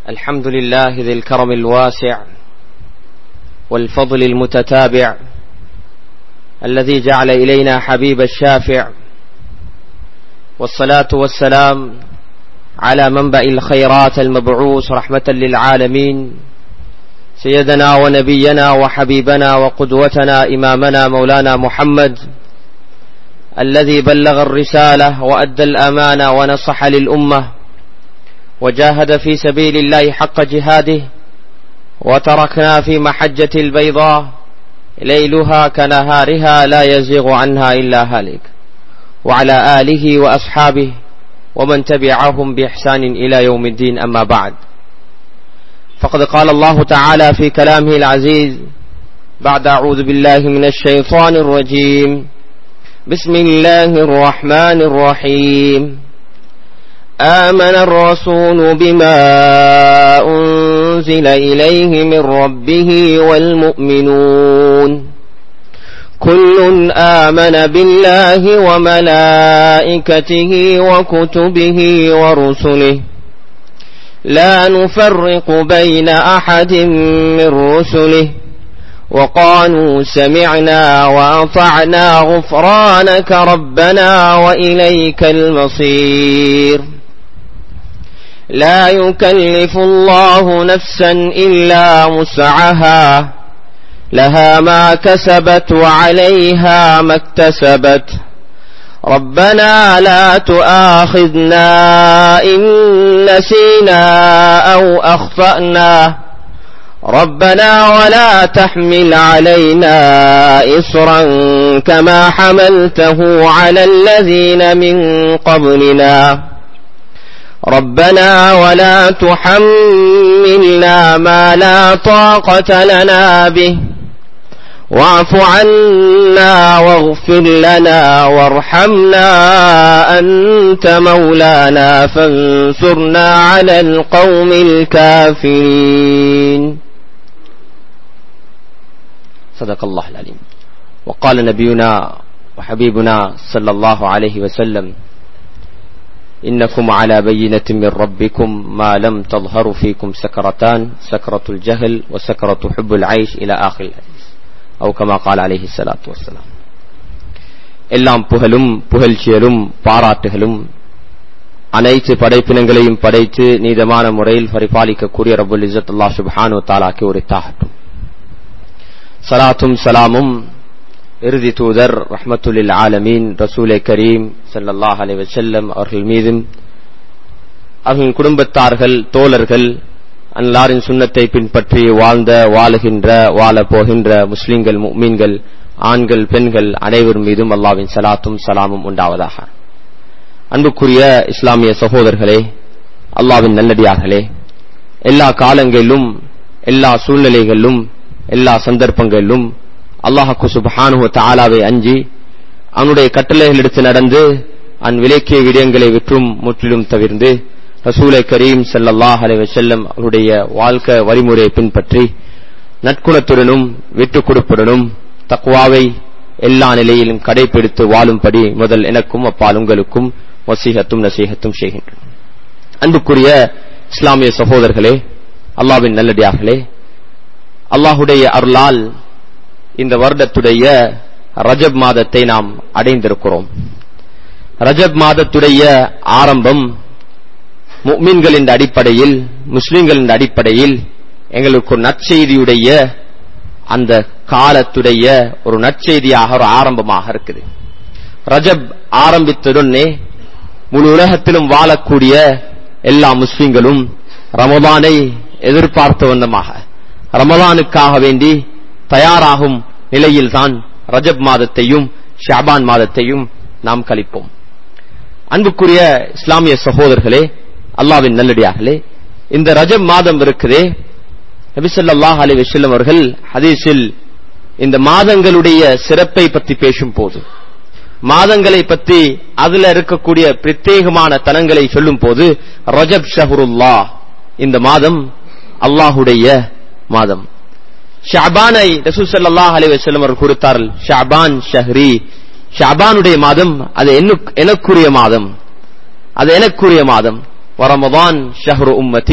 الحمد لله ذي الكرم الواسع والفضل المتتابع الذي جعل إلينا حبيب الشافع والصلاة والسلام على منبأ الخيرات المبعوث رحمة للعالمين سيدنا ونبينا وحبيبنا وقدوتنا إمامنا مولانا محمد الذي بلغ الرسالة وأدى الأمانة ونصح للأمة وجاهد في سبيل الله حق جهاده وتركنا في محجة البيضاء ليلها كنهارها لا يزيغ عنها إلا هالك وعلى آله وأصحابه ومن تبعهم بإحسان إلى يوم الدين أما بعد فقد قال الله تعالى في كلامه العزيز بعد أعوذ بالله من الشيطان الرجيم بسم الله الرحمن الرحيم آمن الرسول بما أنزل إليه من ربه والمؤمنون كل آمن بالله وملائكته وكتبه ورسله لا نفرق بين أحد من رسله وقالوا سمعنا وأطعنا غفرانك ربنا وإليك المصير لا يكلف الله نفسا إلا مسعها لها ما كسبت وعليها ما اكتسبت ربنا لا تؤاخذنا إن نسينا أو أخطأنا ربنا ولا تحمل علينا إصرا كما حملته على الذين من قبلنا ربنا ولا تحملنا ما لا طاقة لنا به واعف عنا واغفر لنا وارحمنا أنت مولانا فانصرنا على القوم الكافرين صدق الله العليم وقال نبينا وحبيبنا صلى الله عليه وسلم إنكم على بينة من ربكم ما لم تظهر فيكم سكرتان سكرة الجهل وسكرة حب العيش إلى آخر الحديث أو كما قال عليه الصلاة والسلام எல்லாம் புகழும் புகழ்ச்சியலும் பாராட்டுகளும் அனைத்து படைப்பினங்களையும் படைத்து நீதமான முறையில் பரிபாலிக்கக்கூடிய ரபுல் இசத் அல்லா சுபானு தாலாக்கி உரித்தாகட்டும் சலாத்தும் சலாமும் இறுதி தூதர் ரஹமத்துல்லில் ஆலமீன் ரசூலை கரீம் சல்லாஹ் அலி வசல்லம் அவர்கள் மீதும் அவர்களின் குடும்பத்தார்கள் தோழர்கள் அல்லாரின் சுண்ணத்தை பின்பற்றி வாழ்ந்த வாழுகின்ற வாழ போகின்ற முஸ்லிம்கள் மீன்கள் ஆண்கள் பெண்கள் அனைவர் மீதும் அல்லாவின் சலாத்தும் சலாமும் உண்டாவதாக அன்புக்குரிய இஸ்லாமிய சகோதரர்களே அல்லாவின் நல்லடியார்களே எல்லா காலங்களிலும் எல்லா சூழ்நிலைகளிலும் எல்லா சந்தர்ப்பங்களிலும் அல்லாஹாக்கு சுபஹானு தாலாவை அஞ்சி அவனுடைய கட்டளைகள் எடுத்து நடந்து அன் விலக்கிய விடயங்களை விற்றும் முற்றிலும் தவிர்ந்து ரசூலை கரீம் சல்லாஹ் அலை வசல்லம் அவருடைய வாழ்க்கை வழிமுறையை பின்பற்றி நற்குணத்துடனும் விட்டுக் கொடுப்புடனும் தக்குவாவை எல்லா நிலையிலும் கடைபிடித்து வாழும்படி முதல் எனக்கும் அப்பால் உங்களுக்கும் வசீகத்தும் நசீகத்தும் செய்கின்றன அன்புக்குரிய இஸ்லாமிய சகோதரர்களே அல்லாவின் நல்லடியார்களே அல்லாஹுடைய அருளால் இந்த வருடத்துடைய ரஜப் மாதத்தை நாம் அடைந்திருக்கிறோம் ரஜப் மாதத்துடைய ஆரம்பம் முக்மீன்களின் அடிப்படையில் முஸ்லிம்களின் அடிப்படையில் எங்களுக்கு ஒரு நற்செய்தியுடைய அந்த காலத்துடைய ஒரு நற்செய்தியாக ஒரு ஆரம்பமாக இருக்குது ரஜப் ஆரம்பித்ததுடனே முழு உலகத்திலும் வாழக்கூடிய எல்லா முஸ்லிம்களும் ரமதானை எதிர்பார்த்த வண்ணமாக ரமதானுக்காக வேண்டி தயாராகும் நிலையில்தான் ரஜப் மாதத்தையும் ஷாபான் மாதத்தையும் நாம் கழிப்போம் அன்புக்குரிய இஸ்லாமிய சகோதரர்களே அல்லாவின் நல்லடியார்களே இந்த ரஜப் மாதம் இருக்குதே நபிசல்லாஹ் அலி வசல்லம் அவர்கள் ஹதீஸில் இந்த மாதங்களுடைய சிறப்பை பற்றி பேசும் போது மாதங்களை பற்றி அதுல இருக்கக்கூடிய பிரத்யேகமான தனங்களை சொல்லும் போது ரஜப் ஷஹருல்லா இந்த மாதம் அல்லாஹுடைய மாதம் ஷாபானை ரசூல் ஸல்லல்லாஹு அலைஹி வஸல்லம் அவர்கள் கொடுத்தார்கள் ஷாபான் ஷஹ்ரி ஷாபானுடைய மாதம் அது என்னு- எனக்குரிய மாதம் அது எனக்குரிய மாதம் வரமதான் ஷஹ்ரு உம்மதி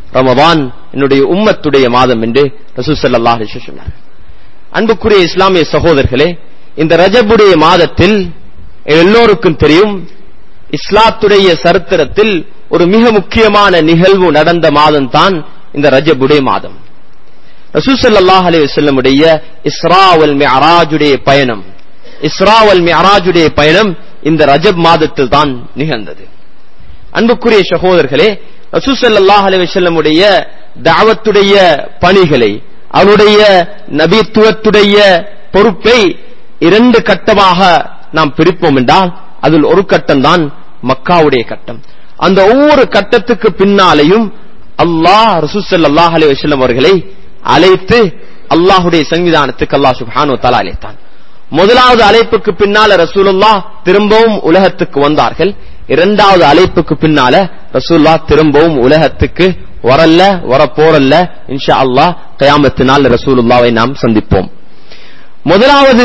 ரமதான் என்னுடைய உம்மத்துடைய மாதம் என்று ரசூல் ஸல்லல்லாஹு அலைஹி வஸல்லம் சொன்னார் அன்புக்குரிய இஸ்லாமிய சகோதரர்களே இந்த ரஜபுடைய மாதத்தில் எல்லோருக்கும் தெரியும் இஸ்லாத்துடைய சரித்திரத்தில் ஒரு மிக முக்கியமான நிகழ்வு நடந்த மாதம் தான் இந்த ரஜபுடைய மாதம் ரசூசல்லாஹ் அலி வசல்லமுடைய இஸ்ராவல் மிஅராஜுடைய பயணம் இஸ்ராவல் மிஅராஜுடைய பயணம் இந்த ரஜப் மாதத்தில் தான் நிகழ்ந்தது அன்புக்குரிய சகோதரர்களே ரசூசல்லாஹ் அலி வசல்லமுடைய தாவத்துடைய பணிகளை அவருடைய நபித்துவத்துடைய பொறுப்பை இரண்டு கட்டமாக நாம் பிரிப்போம் என்றால் அதில் ஒரு கட்டம் தான் மக்காவுடைய கட்டம் அந்த ஒவ்வொரு கட்டத்துக்கு பின்னாலையும் அல்லாஹ் ரசூசல்லாஹ் அலி வசல்லம் அவர்களை அழைத்து அல்லாஹுடைய சங்கிதானத்துக்கு அல்லாஹ் சுப்ஹானு தலா அழைத்தான் முதலாவது அழைப்புக்கு பின்னால ரசூலுல்லா திரும்பவும் உலகத்துக்கு வந்தார்கள் இரண்டாவது அழைப்புக்கு பின்னால ரசூல்லா திரும்பவும் உலகத்துக்கு வரல்ல வர போறல்ல இன்ஷா அல்லாஹ் கயாமத்தினால் ரசூலுல்லாவை நாம் சந்திப்போம் முதலாவது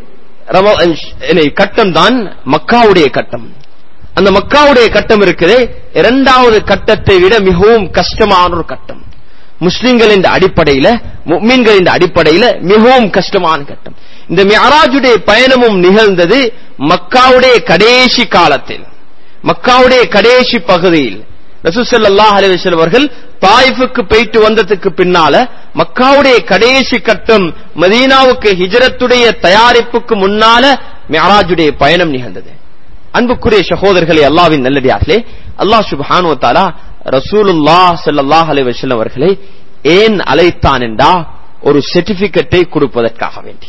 கட்டம் தான் மக்காவுடைய கட்டம் அந்த மக்காவுடைய கட்டம் இருக்குது இரண்டாவது கட்டத்தை விட மிகவும் கஷ்டமான ஒரு கட்டம் முஸ்லிம்களின் அடிப்படையில முக்மீன்களின் அடிப்படையில மிகவும் கஷ்டமான கட்டம் இந்த மியராஜுடைய பயணமும் நிகழ்ந்தது மக்காவுடைய கடைசி காலத்தில் மக்காவுடைய கடைசி பகுதியில் ரசூசல்லாஹ் அலிவசல் அவர்கள் தாயிஃபுக்கு போயிட்டு வந்ததுக்கு பின்னால மக்காவுடைய கடைசி கட்டம் மதீனாவுக்கு ஹிஜரத்துடைய தயாரிப்புக்கு முன்னால மியராஜுடைய பயணம் நிகழ்ந்தது அன்புக்குரிய சகோதரர்களே அல்லாவின் நல்லடியார்களே அல்லாஹ் சுபானு தாலா ரசூலுல்லா சல்லாஹ் அலி வசல்லம் அவர்களை ஏன் அழைத்தான் என்றா ஒரு சர்டிபிகேட்டை கொடுப்பதற்காக வேண்டி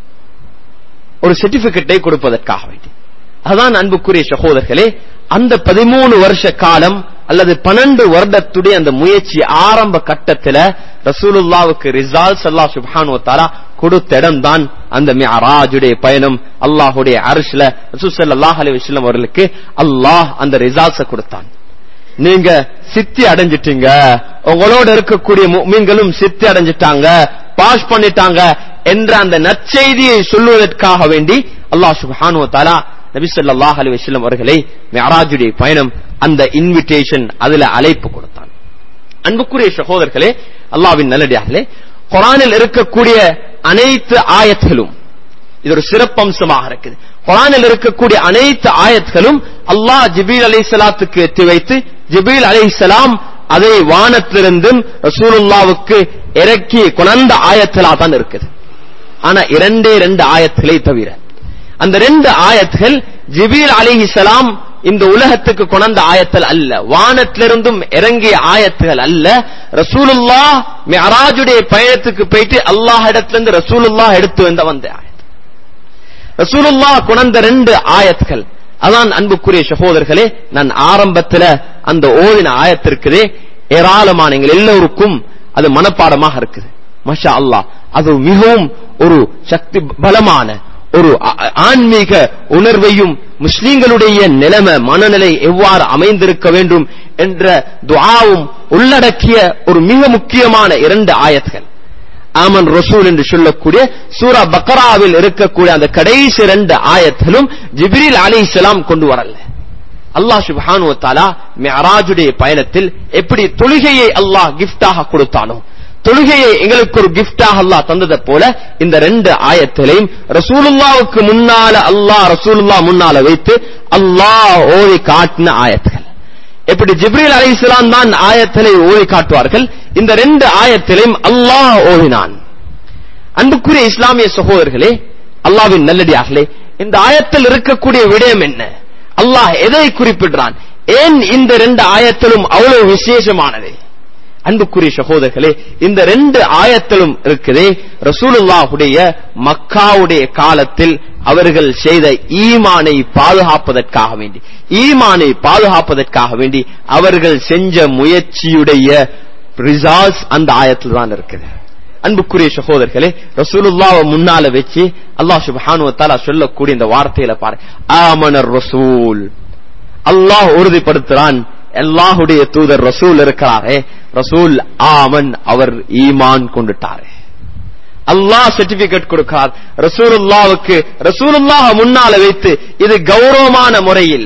ஒரு சர்டிபிகேட்டை கொடுப்பதற்காக வேண்டி அதான் அன்புக்குரிய சகோதரர்களே அந்த பதிமூணு வருஷ காலம் அல்லது பன்னெண்டு வருடத்துடைய அந்த முயற்சி ஆரம்ப கட்டத்துல ரசூலுல்லாவுக்கு ரிசால்ஸ் அல்லா சுபானு தாலா கொடுத்த இடம் தான் அந்த மியராஜுடைய பயணம் அல்லாஹுடைய அரசுல ரசூசல்லாஹ் அலி வஸ்லம் அவர்களுக்கு அல்லாஹ் அந்த ரிசால்ஸ கொடுத்தான் நீங்க சித்தி அடைஞ்சிட்டீங்க உங்களோட இருக்கக்கூடிய மீன்களும் சித்தி அடைஞ்சிட்டாங்க பாஸ் பண்ணிட்டாங்க என்ற அந்த நற்செய்தியை சொல்லுவதற்காக வேண்டி அல்லாஹ் சுபானு தாலா நபி சொல்லாஹ் அலி வஸ்லம் அவர்களை மியராஜுடைய பயணம் அந்த இன்விடேஷன் அதுல அழைப்பு கொடுத்தான் அன்புக்குரிய சகோதரர்களே அல்லாவின் நல்லடியார்களே குரானில் இருக்கக்கூடிய அனைத்து ஆயத்களும் இது ஒரு சிறப்பம்சமாக இருக்குது குரானில் இருக்கக்கூடிய அனைத்து ஆயத்களும் அல்லாஹ் ஜிபீல் அலை சலாத்துக்கு எத்தி வைத்து ஜிபீல் அலை சலாம் அதை வானத்திலிருந்தும் ரசூலுல்லாவுக்கு இறக்கி குணர்ந்த ஆயத்தலா தான் இருக்குது ஆனா இரண்டே ரெண்டு ஆயத்துகளை தவிர அந்த ரெண்டு ஆயத்துகள் ஜிபீல் அலிஹி சலாம் இந்த உலகத்துக்கு கொணர்ந்த ஆயத்தல் அல்ல வானத்திலிருந்தும் இறங்கிய ஆயத்துகள் அல்ல ரசூலுல்லா மியராஜுடைய பயணத்துக்கு போயிட்டு அல்லாஹ் இடத்திலிருந்து ரசூலுல்லா எடுத்து வந்த வந்த ஆயத் ரசூலுல்லா கொணர்ந்த ரெண்டு ஆயத்துகள் அதான் அன்புக்குரிய சகோதரர்களே நான் ஆரம்பத்துல அந்த ஓதின ஆயத்திற்குதே ஏராளமான எங்கள் எல்லோருக்கும் அது மனப்பாடமாக இருக்குது மஷா அல்லாஹ் அது மிகவும் ஒரு சக்தி பலமான ஒரு ஆன்மீக உணர்வையும் முஸ்லீம்களுடைய நிலைமை மனநிலை எவ்வாறு அமைந்திருக்க வேண்டும் என்ற துவாவும் உள்ளடக்கிய ஒரு மிக முக்கியமான இரண்டு ஆயத்கள் ஆமன் ரசூல் என்று சொல்லக்கூடிய சூரா பக்கராவில் இருக்கக்கூடிய அந்த கடைசி இரண்டு ஆயத்திலும் ஜிப்ரீல் அலி இஸ்லாம் கொண்டு வரல அல்லாஹ் சுபானு தாலா மியராஜுடைய பயணத்தில் எப்படி தொழுகையை அல்லாஹ் கிஃப்டாக கொடுத்தானோ தொழுகையை எங்களுக்கு ஒரு கிஃப்டாக அல்லாஹ் தந்ததை போல இந்த ரெண்டு ஆயத்திலையும் ரசூலுல்லாவுக்கு முன்னால அல்லாஹ் ரசூலுல்லா முன்னால வைத்து அல்லாஹ் ஓதி காட்டின ஆயத்துகள் எப்படி ஜிப்ரீல் அலி இஸ்லாம் தான் ஆயத்தினை ஓதி காட்டுவார்கள் இந்த ரெண்டு ஆயத்திலையும் அல்லாஹ் ஓதினான் அன்புக்குரிய இஸ்லாமிய சகோதரர்களே அல்லாவின் நல்லடியார்களே இந்த ஆயத்தில் இருக்கக்கூடிய விடயம் என்ன அல்லாஹ் எதை குறிப்பிடுறான் ஏன் இந்த ரெண்டு ஆயத்திலும் அவ்வளவு விசேஷமானது அன்புக்குரிய சகோதரர்களே இந்த ரெண்டு ஆயத்திலும் இருக்குதே ரசூலுல்லாஹுடைய மக்காவுடைய காலத்தில் அவர்கள் செய்த ஈமானை பாதுகாப்பதற்காக வேண்டி ஈமானை பாதுகாப்பதற்காக வேண்டி அவர்கள் செஞ்ச முயற்சியுடைய ரிசால்ட்ஸ் அந்த ஆயத்தில் தான் இருக்குது அன்புக்குரிய சகோதரர்களே ரசூலுல்லாவை முன்னால வச்சு அல்லாஹ் சுப்ஹானு தஆலா சொல்லக்கூடிய இந்த வார்த்தையில பாரு ஆமனர் ரசூல் அல்லாஹ் உறுதிப்படுத்துறான் அல்லாஹுடைய தூதர் ரசூல் இருக்கிறாரே ரசூல் ஆமன் அவர் ஈமான் கொண்டுட்டாரு அல்லாஹ் சர்டிபிகேட் கொடுக்கிறார் ரசூலுல்லாவுக்கு ரசூலுல்லாஹ முன்னால வைத்து இது கௌரவமான முறையில்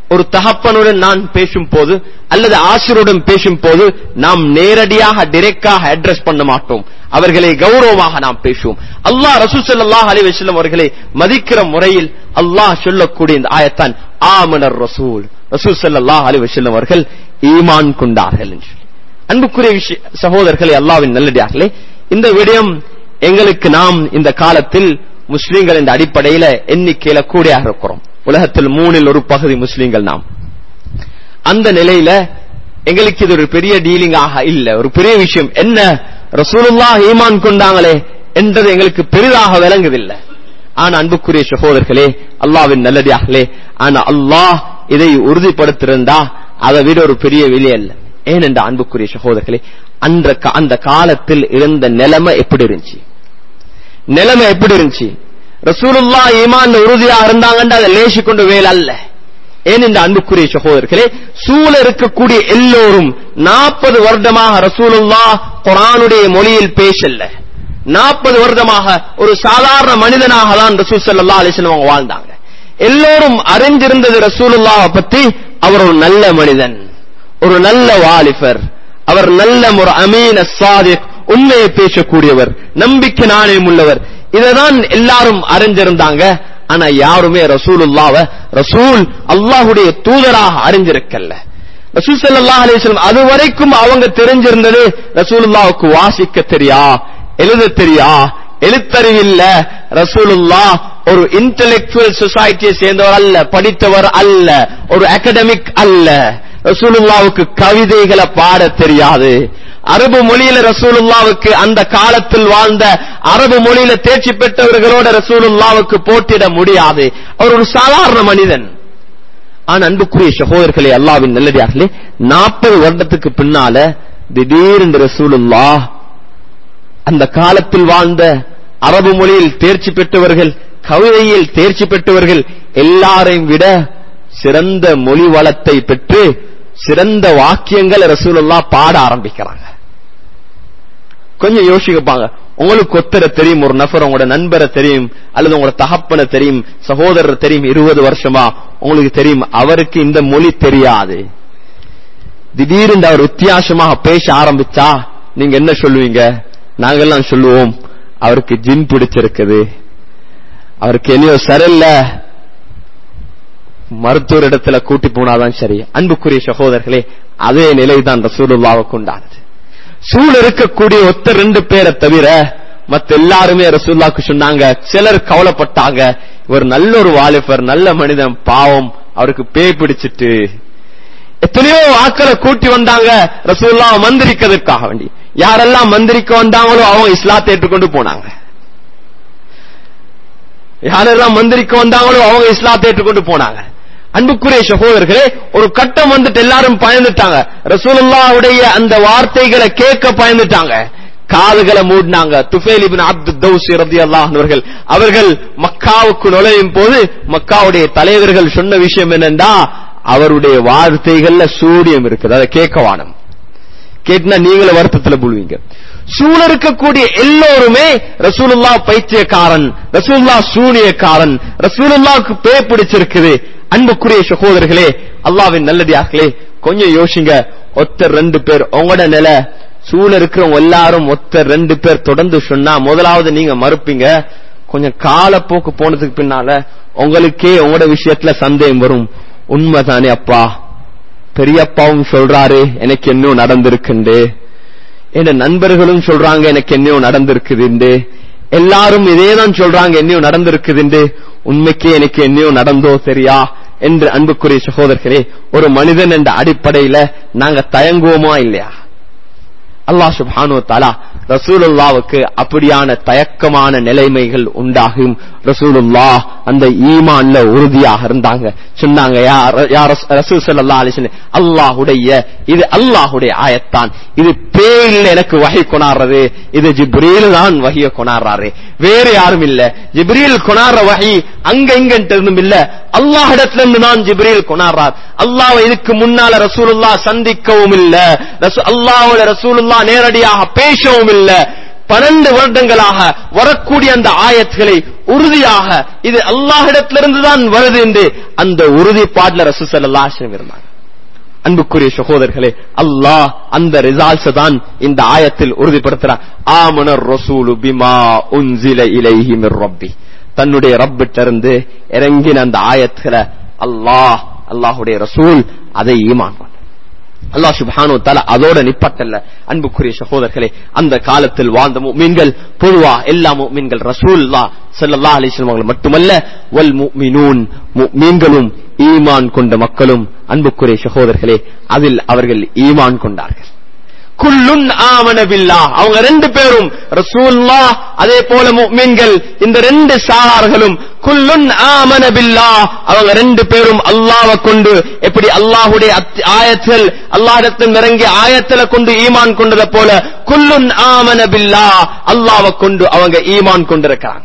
ஒரு தகப்பனுடன் நான் பேசும் போது அல்லது ஆசிரியருடன் பேசும் போது நாம் நேரடியாக டிரெக்டாக அட்ரஸ் பண்ண மாட்டோம் அவர்களை கௌரவமாக நாம் பேசுவோம் அல்லாஹ் ரசூல் ஸல்லல்லாஹு அலைஹி வஸல்லம் அவர்களை மதிக்கிற முறையில் அல்லாஹ் சொல்லக்கூடிய இந்த ஆயத்தான் ஆமனர் ரசூல் ரசூல் ஸல்லல்லாஹு அலைஹி வஸல்லம் அவர்கள் ஈமான் கொண்டார்கள் என்று சொல்லி. அன்புக்குரிய விஷய சகோதரர்களே அல்லாஹ்வின் நல்லடியார்களே இந்த விடயம் எங்களுக்கு நாம் இந்த காலத்தில் முஸ்லிம்கள் இந்த அடிப்படையில எண்ணிக்கையில கூடியாக இருக்கிறோம் உலகத்தில் மூணில் ஒரு பகுதி முஸ்லிம்கள் நாம் அந்த நிலையில எங்களுக்கு இது ஒரு பெரிய டீலிங் ஆக இல்ல ஒரு பெரிய விஷயம் என்ன ரசூலுல்லாஹ் ஈமான் கொண்டாங்களே என்றது எங்களுக்கு பெரிதாக விளங்குதில்லை ஆனா அன்புக்குரிய சகோதரர்களே அல்லாவின் நல்லடியார்களே ஆனா அல்லாஹ் இதை உறுதிப்படுத்திருந்தா அதை விட ஒரு பெரிய விலை அல்ல ஏனென்ற அன்புக்குரிய சகோதரர்களே அந்த கா- அந்த காலத்தில் இருந்த நிலைமை எப்படி இருந்துச்சு நிலைமை எப்படி இருந்துச்சு ரசூலுல்லா ஈமான்ல உறுதியா இருந்தாங்கன்னு அதை லேசி கொண்டு வேல் அல்ல ஏன் இந்த அன்புக்குரிய சகோதரர்களே சூழ இருக்கக்கூடிய எல்லோரும் நாற்பது வருடமாக ரசூலுல்லா குரானுடைய மொழியில் பேசல நாற்பது வருடமாக ஒரு சாதாரண மனிதனாக தான் ரசூல் ஸல்லல்லாஹு அலைஹி வஸல்லம் அவங்க வாழ்ந்தாங்க எல்லோரும் அறிந்திருந்தது ரசூலுல்லாஹ் பத்தி அவர் ஒரு நல்ல மனிதன் ஒரு நல்ல வாலிபர் அவர் நல்ல ஒரு அமீன சாதிக் உண்மையை பேசக்கூடியவர் நம்பிக்கை நாணயம் உள்ளவர் இததான் எல்லாரும் அறிஞ்சிருந்தாங்க ஆனா யாருமே ரசூலுல்லாவ ரசூல் அல்லாஹ்வுடைய தூதராக அறிஞ்சிருக்கல்ல ரசூல் ஸல்லல்லாஹு அலைஹி வஸல்லம் அது வரைக்கும் அவங்க தெரிஞ்சிருந்தது ரசூலுல்லாவுக்கு வாசிக்க தெரியா எழுத தெரியா எழுத்தறிவில்ல ரசூலுல்லா ஒரு இன்டெலெக்சுவல் சொசைட்டியை சேர்ந்தவர் அல்ல படித்தவர் அல்ல ஒரு அகடமிக் அல்ல ரசூலுல்லாவுக்கு கவிதைகளை பாட தெரியாது அரபு மொழியில ரசூலுல்லாவுக்கு அந்த காலத்தில் வாழ்ந்த அரபு மொழியில தேர்ச்சி பெற்றவர்களோட ரசூலுல்லாவுக்கு போட்டிட முடியாது அவர் ஒரு சாதாரண மனிதன் ஆனா அன்புக்குரிய சகோதரர்களே அல்லாவின் நல்லடியார்களே நாற்பது வருடத்துக்கு பின்னால திடீரென்று ரசூலுல்லா அந்த காலத்தில் வாழ்ந்த அரபு மொழியில் தேர்ச்சி பெற்றவர்கள் கவிதையில் தேர்ச்சி பெற்றவர்கள் எல்லாரையும் விட சிறந்த மொழி வளத்தை பெற்று சிறந்த வாக்கியங்கள் ரசூலுல்லா பாட ஆரம்பிக்கிறாங்க கொஞ்சம் யோசிக்கப்பாங்க உங்களுக்கு ஒத்தரை தெரியும் ஒரு நபர் உங்களோட நண்பரை தெரியும் அல்லது உங்களோட தகப்பனை தெரியும் சகோதரர் தெரியும் இருபது வருஷமா உங்களுக்கு தெரியும் அவருக்கு இந்த மொழி தெரியாது திடீர்னு அவர் வித்தியாசமாக பேச ஆரம்பிச்சா நீங்க என்ன சொல்லுவீங்க நாங்கெல்லாம் சொல்லுவோம் அவருக்கு ஜின் பிடிச்சிருக்குது அவருக்கு என்னையோ சரியில்ல மருத்துவர் இடத்துல கூட்டி போனாதான் சரி அன்புக்குரிய சகோதரர்களே அதே நிலைதான் ரசூலுல்லாவுக்கு உண்டானது சூழ இருக்கக்கூடிய ஒத்த ரெண்டு பேரை தவிர மத்த எல்லாருமே ரசூல்லாக்கு சொன்னாங்க சிலர் கவலைப்பட்டாங்க இவர் நல்ல ஒரு வாலிபர் நல்ல மனிதன் பாவம் அவருக்கு பேய் பிடிச்சிட்டு எத்தனையோ ஆக்களை கூட்டி வந்தாங்க ரசூல்லா மந்திரிக்கிறதுக்காக வேண்டி யாரெல்லாம் மந்திரிக்க வந்தாங்களோ அவங்க இஸ்லாத்தை ஏற்றுக்கொண்டு போனாங்க யாரெல்லாம் மந்திரிக்க வந்தாங்களோ அவங்க இஸ்லாத்தை ஏற்றுக்கொண்டு போனாங்க அன்புக்குரிய சகோதரர்களே ஒரு கட்டம் வந்துட்டு எல்லாரும் பயந்துட்டாங்க ரசூலுல்லாவுடைய அந்த வார்த்தைகளை கேட்க பயந்துட்டாங்க காதுகளை மூடினாங்க துஃபேல் இப்னு அப்து தௌசி ரலியல்லாஹு அவர்கள் அவர்கள் மக்காவுக்கு நுழையும் போது மக்காவுடைய தலைவர்கள் சொன்ன விஷயம் என்னன்னா அவருடைய வார்த்தைகள்ல சூடியம் இருக்குது அதை கேட்க வானம் கேட்டினா நீங்களும் வருத்தத்துல புழுவீங்க சூழ இருக்கக்கூடிய எல்லோருமே ரசூலுல்லா பைத்தியக்காரன் ரசூலுல்லா சூனியக்காரன் ரசூலுல்லாவுக்கு பே பிடிச்சிருக்குது அன்புக்குரிய சகோதரர்களே அல்லாவின் நல்லடியார்களே கொஞ்சம் யோசிங்க ஒத்தர் ரெண்டு பேர் உங்களோட நிலை சூழ இருக்கிறவங்க எல்லாரும் ஒத்தர் ரெண்டு பேர் தொடர்ந்து சொன்னா முதலாவது நீங்க மறுப்பீங்க கொஞ்சம் காலப்போக்கு போனதுக்கு பின்னால உங்களுக்கே உங்களோட விஷயத்துல சந்தேகம் வரும் உண்மைதானே அப்பா பெரியப்பாவும் சொல்றாரு எனக்கு இன்னும் நடந்திருக்குண்டு என் நண்பர்களும் சொல்றாங்க எனக்கு என்னையும் நடந்திருக்குதுண்டு எல்லாரும் இதேதான் சொல்றாங்க என்னையும் நடந்திருக்குதுண்டு உண்மைக்கே எனக்கு என்னையும் நடந்தோ சரியா என்று அன்புக்குரிய சகோதரர்களே ஒரு மனிதன் என்ற அடிப்படையில நாங்க தயங்குவோமா இல்லையா அல்லாஹ் சுப்ஹானு தாலா ரசூலுல்லாவுக்கு அப்படியான தயக்கமான நிலைமைகள் உண்டாகும் ரசூலுல்லா அந்த ஈமான்ல உறுதியாக இருந்தாங்க சொன்னாங்க யா ர- யா ரஸ்- ரசூல் ஸல்லல்லாஹு அலைஹி வஸல்லம் அல்லாஹ்வுடைய இது அல்லாஹ்வுடைய ஆயத்தான் இது பேயில் எனக்கு வகை கொணாடுறது இது ஜிப்ரீல் தான் வகைய கொணாடுறாரு வேற யாரும் இல்ல ஜிப்ரீல் கொணாடுற வகை அங்க இங்கன்ட்டு இருந்தும் இல்ல அல்லாஹ் இடத்துல இருந்து நான் ஜிப்ரீல் கொணாடுறார் அல்லாஹ் இதுக்கு முன்னால ரசூலுல்லா சந்திக்கவும் இல்ல ரசூ- அல்லாஹ்வோட ரசூலுல்லா நேரடியாக பேசவும் இல்ல பன்னெண்டு வருடங்களாக வரக்கூடிய அந்த ஆயத்துகளை உறுதியாக இது அல்லாஹிடத்திலிருந்து தான் வருது என்று அந்த உறுதிப்பாடுல ரசூ ஸல்லல்லாஹு அலைஹி வஸல்லம் இருந்தாங்க அன்புக்குரிய சகோதரர்களே அல்லாஹ் அந்த ரிசால்ட்ஸ் தான் இந்த ஆயத்தில் உறுதிப்படுத்துறார் ஆமனர் ரசூலு பிமா உன்சில இலைஹி மிர் ரப்பி தன்னுடைய ரப்பிட்டிருந்து இறங்கின அந்த ஆயத்துல அல்லாஹ் அல்லாஹுடைய ரசூல் அதை ஈமான் கொண்டார். அல்லாஹ் சுப்ஹானு தஆலா அதோட நிப்பட்டல்ல அன்புக்குரிய சகோதரர்களே அந்த காலத்தில் வாழ்ந்த முஃமின்கள் பொதுவா எல்லா முஃமின்கள் ரசூலுல்லாஹ் ஸல்லல்லாஹு அலைஹி வஸல்லம் அவர்கள் மட்டுமல்ல வல் முஃமினூன் முஃமின்களும் ஈமான் கொண்ட மக்களும் அன்புக்குரிய சகோதரர்களே அதில் அவர்கள் ஈமான் கொண்டார்கள் குல்லுன் ஆமன பில்லாஹ் அவங்க ரெண்டு பேரும் ரசூலுல்லாஹ் அதே போல முஃமின்கள் இந்த ரெண்டு சாரார்களும் குல்லுன் ஆமன பில்லாஹ் அவங்க ரெண்டு பேரும் அல்லாஹ்வை கொண்டு எப்படி அல்லாஹ்வுடைய அத்- ஆயத்தில் அல்லாஹ்விடத்தில் இறங்கிய ஆயத்துல கொண்டு ஈமான் கொண்டதை போல குல்லுன் ஆமன பில்லாஹ் அல்லாஹ்வை கொண்டு அவங்க ஈமான் கொண்டிருக்கிறாங்க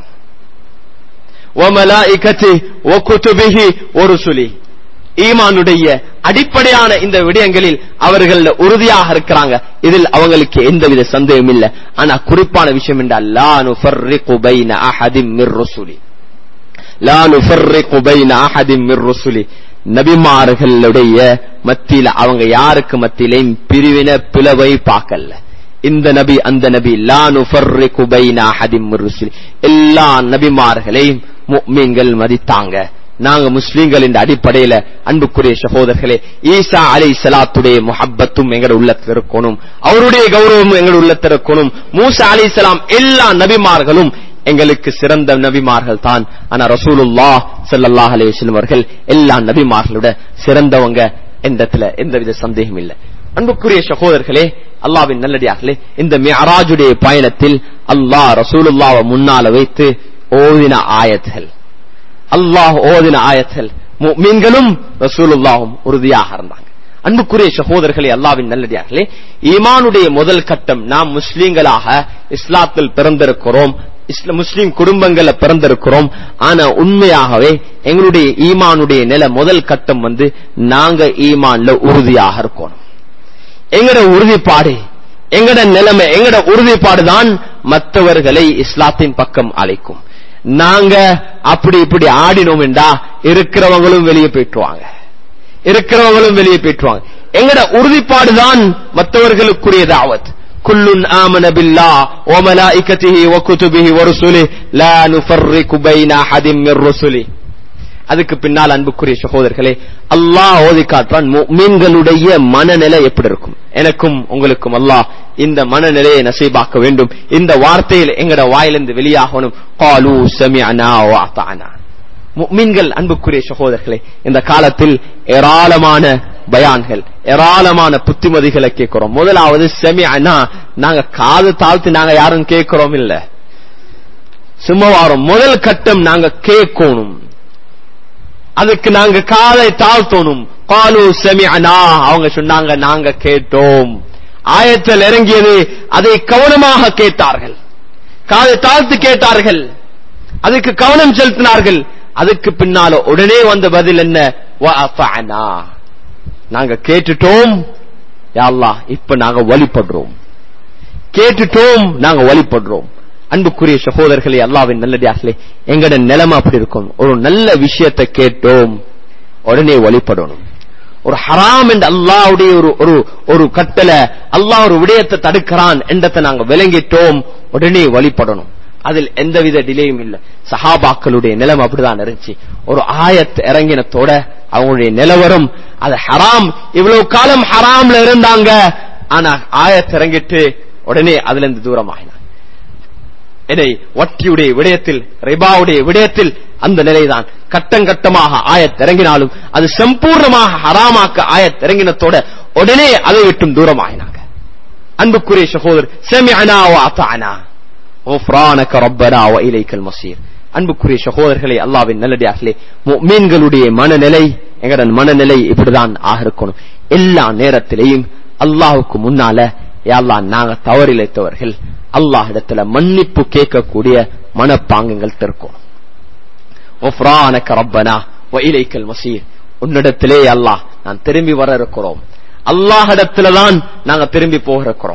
وملائكته وكتبه ورسله ஈமானுடைய அடிப்படையான இந்த விடயங்களில் அவர்கள் உறுதியாக இருக்கிறாங்க இதில் அவங்களுக்கு எந்தவித சந்தேகம் இல்ல ஆனா குறிப்பான விஷயம் என்றால் லா நுஃபர்ரிகு பைன அஹதின் மிர் ருசுலி லா நுஃபர்ரிகு பைன அஹதின் மிர் ருசுலி நபிமார்களுடைய மத்தியில அவங்க யாருக்கு மத்தியிலையும் பிரிவின பிளவை பார்க்கல இந்த நபி அந்த நபி லா நுஃபர்ரிகு பைன அஹதின் மிர் ருசுலி எல்லா நபிமார்களையும் முஃமின்கள் மதித்தாங்க நாங்க முஸ்லீம்கள் இந்த அடிப்படையில அன்புக்குரிய சகோதரர்களே ஈசா அலை சலாத்துடைய முஹப்பத்தும் எங்கட உள்ளத்தில் இருக்கணும் அவருடைய கௌரவமும் எங்கட உள்ளத்தில் இருக்கணும் மூசா அலை சலாம் எல்லா நபிமார்களும் எங்களுக்கு சிறந்த நபிமார்கள் தான் ஆனா ரசூலுல்லாஹ் ஸல்லல்லாஹு அலைஹி வஸல்லம் அவர்கள் எல்லா நபிமார்களோட சிறந்தவங்க எந்தத்துல எந்தவித சந்தேகம் இல்லை அன்புக்குரிய சகோதரர்களே அல்லாஹ்வின் நல்லடியார்களே இந்த மிஅராஜுடைய பயணத்தில் அல்லாஹ் ரசூலுல்லாஹ்வை முன்னால வைத்து ஓதின ஆயத்துகள் அல்லாஹ் ஓதின ஆயத்தில் மீன்களும் ரசூலுல்லாஹும் உறுதியாக இருந்தாங்க அன்புக்குரிய சகோதரர்களே அல்லாவின் நல்லடியார்களே ஈமானுடைய முதல் கட்டம் நாம் முஸ்லீம்களாக இஸ்லாத்தில் பிறந்திருக்கிறோம் இஸ்ல- முஸ்லிம் குடும்பங்கள்ல பிறந்திருக்கிறோம் ஆனா உண்மையாகவே எங்களுடைய ஈமானுடைய நிலை முதல் கட்டம் வந்து நாங்க ஈமான்ல உறுதியாக இருக்கணும் எங்கட உறுதிப்பாடு எங்கட நிலைமை எங்கட உறுதிப்பாடு தான் மற்றவர்களை இஸ்லாத்தின் பக்கம் அழைக்கும் நாங்க அப்படி இப்படி ஆடினோம் என்றா இருக்கிறவங்களும் வெளியே போயிட்டுவாங்க இருக்கிறவங்களும் வெளியே போயிட்டுவாங்க எங்கட உறுதிப்பாடு தான் மற்றவர்களுக்குரிய தாவத் குல்லுன் ஆமன பில்லா ஓ மலாயிகத்திஹி வ குதுபிஹி வ ருசுலிஹி லா நுஃபர்ரிகு பைன அஹதின் மிர் ருசுலிஹி அதுக்கு பின்னால் அன்புக்குரிய சகோதரர்களே அல்லாஹ் ஓதி காட்டுறான் மீன்களுடைய மனநிலை எப்படி இருக்கும் எனக்கும் உங்களுக்கும் அல்லாஹ் இந்த மனநிலையை நசீபாக்க வேண்டும் இந்த வார்த்தையில் எங்கட வாயிலிருந்து வெளியாகணும் காலு சமிஅனா வ அத்தானா முஃமின்கள் அன்புக்குரிய சகோதரர்களே இந்த காலத்தில் ஏராளமான பயான்கள் ஏராளமான புத்திமதிகளை கேட்கிறோம் முதலாவது செமிஅனா நாங்க காது தாழ்த்தி நாங்க யாரும் கேட்கிறோம் இல்ல சும்மா வாரம் முதல் கட்டம் நாங்க கேட்கணும் அதுக்கு நாங்க காதை தாழ்த்தணும் காலு செமிஅனா அவங்க சொன்னாங்க நாங்க கேட்டோம் ஆயத்தில் இறங்கியது அதை கவனமாக கேட்டார்கள் காதை தாழ்த்து கேட்டார்கள் அதுக்கு கவனம் செலுத்தினார்கள் அதுக்கு பின்னால உடனே வந்த பதில் என்ன வஅஃபஅனா. நாங்க கேட்டுட்டோம் யா அல்லாஹ் இப்ப நாங்க வழிபடுறோம் கேட்டுட்டோம் நாங்க வழிபடுறோம் அன்புக்குரிய சகோதரர்களே அல்லாவின் நல்லடியார்களே எங்கட நிலைமை அப்படி இருக்கும் ஒரு நல்ல விஷயத்தை கேட்டோம் உடனே வழிபடணும் ஒரு ஹராம் என்று அல்லாஹ்வுடைய ஒரு ஒரு ஒரு கட்டளை அல்லாஹ் ஒரு விடயத்தை தடுக்கிறான் என்றதை நாங்க விளங்கிட்டோம் உடனே வழிபடணும் அதில் எந்தவித டிலேயும் இல்ல சஹாபாக்களுடைய நிலைமை அப்படிதான் இருந்துச்சு ஒரு ஆயத் இறங்கினத்தோட அவங்களுடைய நிலவரம் அது ஹராம் இவ்வளவு காலம் ஹராம்ல இருந்தாங்க ஆனா ஆயத் இறங்கிட்டு உடனே அதுல இருந்து தூரமாகினாங்க இதை வட்டியுடைய விடயத்தில் ரிபாவுடைய விடயத்தில் அந்த நிலைதான் கட்டம் கட்டமாக ஆயத் இறங்கினாலும் அது சம்பூர்ணமாக ஹராமாக்க ஆயத் இறங்கினத்தோட உடனே அதை விட்டும் தூரமாகினாங்க அன்புக்குரிய சகோதரர் செமிஅனா வ அத்தானா غفرانك ربنا وإليك المصير அன்புக்குரிய சகோதரர்களே அல்லாவின் நல்லடியார்களே மீன்களுடைய மனநிலை எங்கட மனநிலை இப்படிதான் ஆக இருக்கணும் எல்லா நேரத்திலையும் அல்லாஹுக்கு முன்னால யா அல்லாஹ் நாங்க தவறிழைத்தவர்கள் அல்லாஹ் இடத்துல மன்னிப்பு கேட்கக்கூடிய மனப்பாங்கங்கள் திறக்கணும் غفرانك ربنا وإليك المصير உன்னிடத்திலே அல்லாஹ் நான் திரும்பி வர இருக்கிறோம் அல்லாஹிடத்துல தான் நாங்க திரும்பி போக இருக்கிறோம்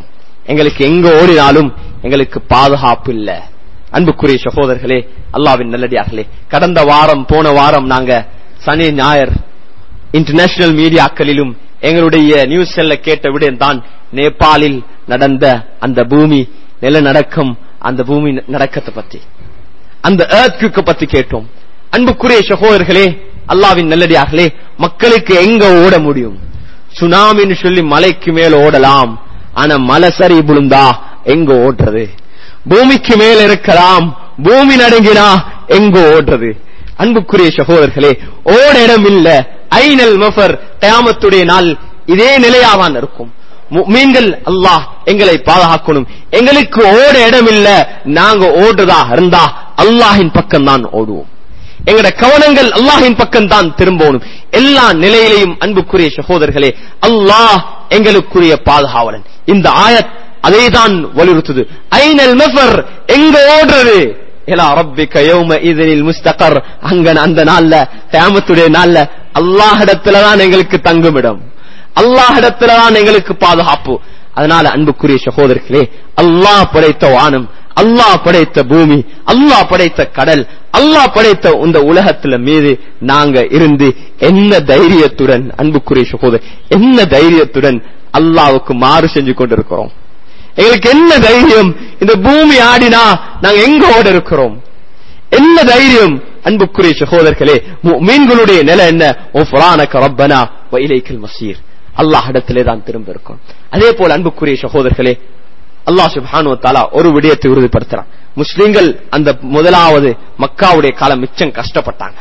எங்களுக்கு எங்க ஓடினாலும் எங்களுக்கு பாதுகாப்பு இல்ல அன்புக்குரிய சகோதரர்களே அல்லாவின் நல்லடியார்களே கடந்த வாரம் போன வாரம் நாங்க சனி ஞாயர் இன்டர்நேஷனல் மீடியாக்களிலும் எங்களுடைய நியூஸ் செல்ல கேட்ட விடயம் தான் நேபாளில் நடந்த அந்த பூமி நிலநடுக்கம் அந்த பூமி நடக்கத்தை பத்தி அந்த ஏர்த்குக்க பத்தி கேட்டோம் அன்புக்குரிய சகோதரர்களே அல்லாவின் நல்லடியார்களே மக்களுக்கு எங்க ஓட முடியும் சுனாமின்னு சொல்லி மலைக்கு மேல ஓடலாம் ஆனா மலை சரி விழுந்தா எங்க ஓடுறது பூமிக்கு மேல இருக்கலாம் பூமி நடுங்கினா எங்க ஓடுறது அன்புக்குரிய சகோதரர்களே ஓட இடம் இல்ல ஐநல் மஃபர் கயாமத்துடைய நாள் இதே நிலையாதான் இருக்கும் மீன்கள் அல்லாஹ் எங்களை பாதுகாக்கணும் எங்களுக்கு ஓட இடம் இல்ல நாங்க ஓடுறதா இருந்தா அல்லாஹின் பக்கம் தான் ஓடுவோம் எங்கட கவனங்கள் அல்லாஹின் பக்கம் தான் திரும்பணும் எல்லா நிலையிலையும் அன்புக்குரிய சகோதரர்களே அல்லாஹ் எங்களுக்குரிய பாதுகாவலன் இந்த ஆயத் அதை தான் வலியுறுத்துது ஐநல் மஃபர் எங்க ஓடுறது எலா ரப்பிக்க யௌம இதனில் முஸ்தகர் அங்க அந்த நாள்ல கியாமத்துடைய நாள்ல அல்லாஹிடத்துல தான் எங்களுக்கு தங்குமிடம் அல்லாஹிடத்துல தான் எங்களுக்கு பாதுகாப்பு அதனால அன்புக்குரிய சகோதரர்களே அல்லாஹ் படைத்த வானம் அல்லாஹ் படைத்த பூமி அல்லாஹ் படைத்த கடல் அல்லாஹ் படைத்த இந்த உலகத்துல மீது நாங்க இருந்து என்ன தைரியத்துடன் அன்புக்குரிய சகோதரர் என்ன தைரியத்துடன் அல்லாவுக்கு மாறு செஞ்சு கொண்டிருக்கிறோம் எங்களுக்கு என்ன தைரியம் இந்த பூமி ஆடினா நாங்க எங்க ஓட இருக்கிறோம் என்ன தைரியம் அன்புக்குரிய சகோதரர்களே மீன்களுடைய நிலை என்ன ஓ ஃபுரானக ரப்பனா வைலைக்கல் மசீர் அல்லாஹ் இடத்திலே தான் திரும்ப இருக்கும் அதே போல அன்புக்குரிய சகோதரர்களே அல்லாஹ் சுபானு தாலா ஒரு விடயத்தை உறுதிப்படுத்துறான் முஸ்லிம்கள் அந்த முதலாவது மக்காவுடைய காலம் மிச்சம் கஷ்டப்பட்டாங்க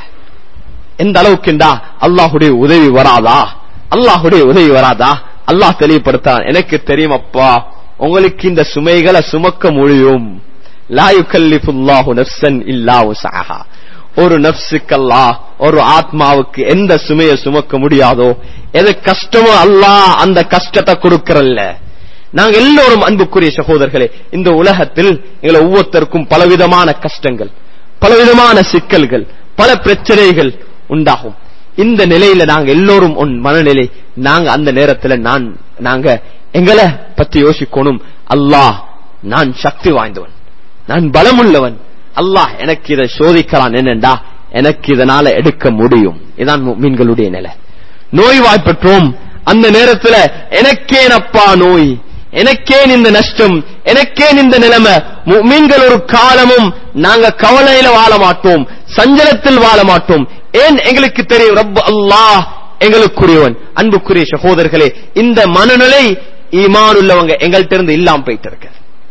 எந்த அளவுக்குண்டா அல்லாஹுடைய உதவி வராதா அல்லாஹுடைய உதவி வராதா அல்லாஹ் தெளிவுபடுத்தான் எனக்கு தெரியும் அப்பா உங்களுக்கு இந்த சுமைகளை சுமக்க முடியும் லா யுகல்லிஃபுல்லாஹு நஃப்ஸன் இல்லா உஸஹா ஒரு நப்சுக்கல்லா ஒரு ஆத்மாவுக்கு எந்த சுமையை சுமக்க முடியாதோ எது கஷ்டமோ அல்லாஹ் அந்த கஷ்டத்தை கொடுக்கறல்ல நாங்க எல்லோரும் அன்புக்குரிய சகோதரர்களே இந்த உலகத்தில் எங்களை ஒவ்வொருத்தருக்கும் பலவிதமான கஷ்டங்கள் பலவிதமான சிக்கல்கள் பல பிரச்சனைகள் உண்டாகும் இந்த நிலையில நாங்க எல்லோரும் உன் மனநிலை நாங்க அந்த நேரத்துல நான் நாங்க எங்களை பத்தி யோசிக்கணும் அல்லாஹ் நான் சக்தி வாய்ந்தவன் நான் பலமுள்ளவன் அல்லாஹ் எனக்கு இதை சோதிக்கிறான் என்னண்டா எனக்கு இதனால எடுக்க முடியும் இதான் மீன்களுடைய நிலை நோய் வாய்ப்பற்றோம் அந்த நேரத்துல எனக்கேனப்பா நோய் எனக்கேன் இந்த நஷ்டம் எனக்கேன் இந்த நிலைமை மீன்கள் ஒரு காலமும் நாங்க கவலையில வாழ மாட்டோம் சஞ்சலத்தில் வாழ மாட்டோம் ஏன் எங்களுக்கு தெரியும் ரப் அல்லாஹ் எங்களுக்குரியவன் அன்புக்குரிய சகோதரர்களே இந்த மனநிலை ஈமான் உள்ளவங்க எங்கள்கிட்ட இருந்து இல்லாம போயிட்டு இருக்கு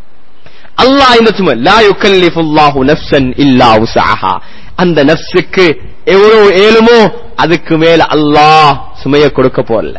அல்லாஹ் இந்த சும்மா லா யுகல்லிஃபுல்லாஹு நஃப்ஸன் இல்லா உஸஹா அந்த நஃப்ஸுக்கு எவ்வளவு ஏழுமோ அதுக்கு மேல அல்லாஹ் சுமைய கொடுக்க போறல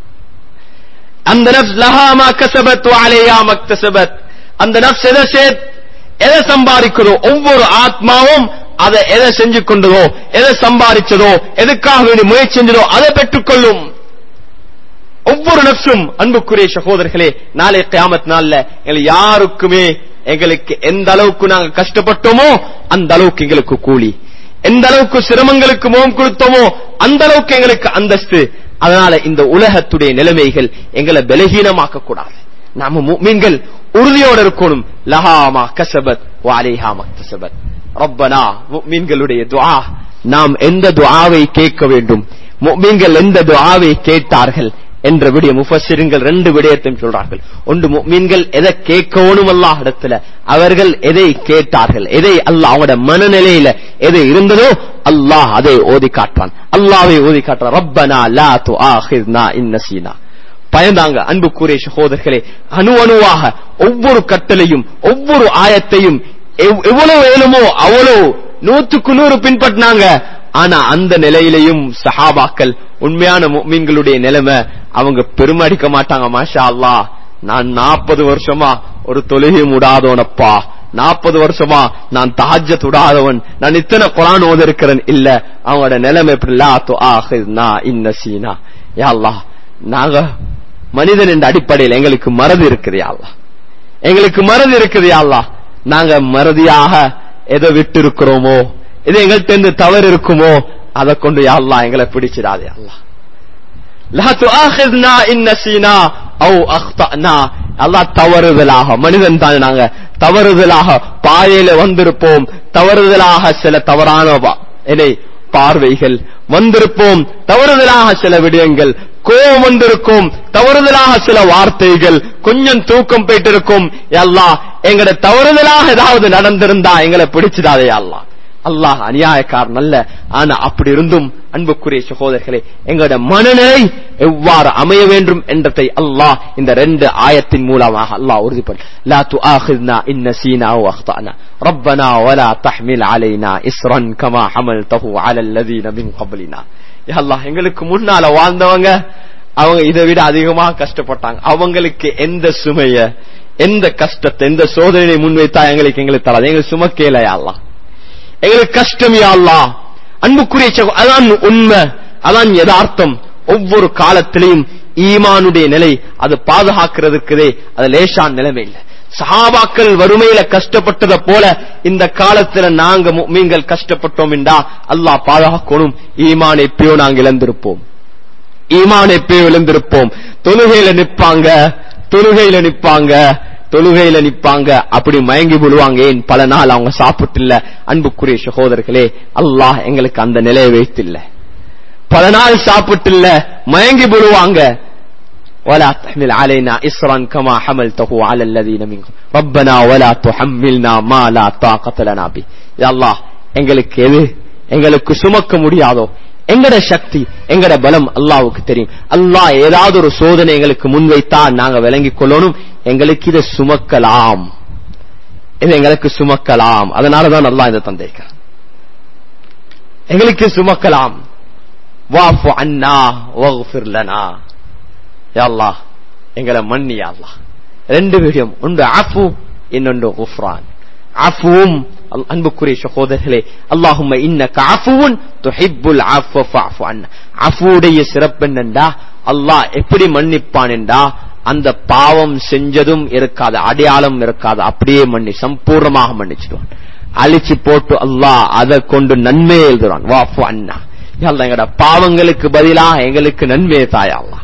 அந்த நஃப்ஸ் லஹா மா கஸபத் வ அலைஹா மக்தஸபத் அந்த நஃப்ஸ் எதை சேத் எதை சம்பாதிக்கிறதோ ஒவ்வொரு ஆத்மாவும் அதை எதை செஞ்சு கொண்டதோ எதை சம்பாதிச்சதோ எதுக்காக வேண்டி முயற்சி செஞ்சதோ அதை பெற்றுக்கொள்ளும் ஒவ்வொரு நப்சும் அன்புக்குரிய சகோதரர்களே நாளை கியாமத் நாள்ல எங்களை யாருக்குமே எங்களுக்கு எந்த அளவுக்கு நாங்க கஷ்டப்பட்டோமோ அந்த அளவுக்கு எங்களுக்கு கூலி எந்த அளவுக்கு சிரமங்களுக்கு முகம் கொடுத்தோமோ அந்த அளவுக்கு எங்களுக்கு அந்தஸ்து அதனால இந்த உலகத்துடைய நிலைமைகள் எங்களை பலகீனமாக்க கூடாது நாம மீன்கள் உறுதியோடு இருக்கணும் லஹாமா கசபத் வாலேஹா மக்தசபத் ரப்பனா மீன்களுடைய துஆ நாம் எந்த துஆவை கேட்க வேண்டும் மீன்கள் எந்த துஆவை கேட்டார்கள் என்ற விடிய முஃபசிருங்கள் ரெண்டு விடயத்தையும் சொல்றார்கள் ஒன்று மீன்கள் எதை கேட்கணும் அல்லாஹ் இடத்துல அவர்கள் எதை கேட்டார்கள் எதை அல்லாஹ் அவங்களோட மனநிலையில எது இருந்ததோ அல்லாஹ் அதை ஓதி காட்டுறான் அல்லாவை ஓதி காட்டுறான் ரப்பனா லா துஆஹிர்னா இன் நசீனா பயந்தாங்க அன்புக்குரிய சகோதரர்களே அணு அணுவாக ஒவ்வொரு கட்டளையும் ஒவ்வொரு ஆயத்தையும் எவ்வளவு ஏழுமோ அவ்வளவு நூற்றுக்கு நூறு பின்பற்றினாங்க ஆனா அந்த நிலையிலையும் சஹாபாக்கள் உண்மையான மீன்களுடைய நிலைமை அவங்க பெருமை அடிக்க மாட்டாங்க மாஷா அல்லா நான் நாற்பது வருஷமா ஒரு தொழுகையும் விடாதவனப்பா நாற்பது வருஷமா நான் தாஜ துடாதவன் நான் இத்தனை குரான் ஓத இருக்கிறேன் இல்ல அவங்களோட நிலைமை எப்படி லா து ஆஹிர்னா இன்ன சீனா யாழ்லா நாங்க மனிதன் என்ற அடிப்படையில் எங்களுக்கு மறதி இருக்குது யாழ்லா எங்களுக்கு மறதி இருக்குது யாழ்லா நாங்க மறதியாக எதை விட்டு இருக்கிறோமோ இது எங்கள்கிட்ட இருந்து தவறு இருக்குமோ அதை கொண்டு யாழ்லா எங்களை பிடிச்சிடாதே அல்லா லா துஆஹித்னா இன் நஸீனா அவ் அக்தனா அல்லாஹ் தவறுதலாக மனிதன் தான் நாங்க தவறுதலாக பாதையில வந்திருப்போம் தவறுதலாக சில தவறான வா- என்னை பார்வைகள் வந்திருப்போம் தவறுதலாக சில விடயங்கள் கோபம் வந்திருக்கும் தவறுதலாக சில வார்த்தைகள் கொஞ்சம் தூக்கம் போயிட்டிருக்கும் அல்லாஹ் எங்கட தவறுதலாக ஏதாவது நடந்திருந்தா எங்களை பிடிச்சிடாதே அல்லாஹ் அல்லாஹ் அநியாயக்காரன் அல்ல ஆனா அப்படி இருந்தும் அன்புக்குரிய சகோதரர்களே எங்களோட மனநிலை எவ்வாறு அமைய வேண்டும் என்றதை அல்லாஹ் இந்த ரெண்டு ஆயத்தின் மூலமாக அல்லாஹ் உறுதிப்படும் லா துஆஹித்னா இன் நஸீனா அவ் அக்தஅனா ரப்பனா வலா தஹ்மில் அலைனா இஸ்ரன் கமா ஹமல்தஹு அலல் லதீன மின் கப்லினா யா அல்லாஹ் எங்களுக்கு முன்னால வாழ்ந்தவங்க அவங்க இதை விட அதிகமா கஷ்டப்பட்டாங்க அவங்களுக்கு எந்த சுமைய எந்த கஷ்டத்தை எந்த சோதனையை முன்வைத்தா எங்களுக்கு எங்களுக்கு தராது எங்களுக்கு சுமக்கேலையா அல்லாஹ் எங்களுக்கு கஷ்டம் யா அல்லாஹ் அன்புக்குரிய சகோ- அதான் உண்மை அதான் யதார்த்தம் ஒவ்வொரு காலத்திலையும் ஈமானுடைய நிலை அது பாதுகாக்கிறதுக்குதே அது லேசான் நிலைமை இல்லை சஹாபாக்கள் வறுமையில கஷ்டப்பட்டதை போல இந்த காலத்துல நாங்க மீன்கள் கஷ்டப்பட்டோம் என்றா அல்லாஹ் பாதுகாக்கணும் ஈமான் எப்பயோ நாங்க இழந்திருப்போம் ஈமான் எப்பயோ இழந்திருப்போம் தொழுகையில நிப்பாங்க தொழுகையில நிப்பாங்க தொழுகையில நிப்பாங்க அப்படி மயங்கி விழுவாங்க ஏன் பல நாள் அவங்க சாப்பிட்டில்ல அன்புக்குரிய சகோதரர்களே அல்லாஹ் எங்களுக்கு அந்த நிலையை வைத்தில்ல பல நாள் சாப்பிட்டில்ல மயங்கி விழுவாங்க ولا تحمل علينا إصرا كما حملته على الذين من ربنا ولا تحملنا ما لا طاقة لنا به يا الله எங்களுக்கு எது எங்களுக்கு சுமக்க முடியாதோ எங்கட சக்தி எங்கட பலம் அல்லாவுக்கு தெரியும் அல்லாஹ் ஏதாவது ஒரு சோதனை எங்களுக்கு முன்வைத்தா நாங்க விளங்கிக் கொள்ளணும் எங்களுக்கு இதை சுமக்கலாம் இது எங்களுக்கு சுமக்கலாம் அதனாலதான் அல்லாஹ் இதை தந்திருக்கிறான் எங்களுக்கு சுமக்கலாம் வாஃபு அண்ணா வஃபிர் லனா யா அல்லாஹ் எங்களை மன்னி யா அல்லாஹ் ரெண்டு விடயம் ஒன்று அஃபு இன்னொன்று குஃப்ரான் அஃபுவும் அல்- அன்புக்குரிய சகோதரர்களே அல்லாஹும்ம இன்னக அஃபுவுன் துஹிப்புல் அஃவ ஃபஅஃபு அன்னா அஃபுடைய சிறப்பு என்னண்டா அல்லாஹ் எப்படி மன்னிப்பான் என்றா அந்த பாவம் செஞ்சதும் இருக்காது அடையாளம் இருக்காது அப்படியே மன்னி சம்பூர்ணமாக மன்னிச்சிடுவான் அழிச்சு போட்டு அல்லாஹ் அதை கொண்டு நன்மை எழுதுறான் வாஃபு அண்ணா யா அல்லாஹ் எங்கட பாவங்களுக்கு பதிலாக எங்களுக்கு நன்மை தாயா அல்லாஹ்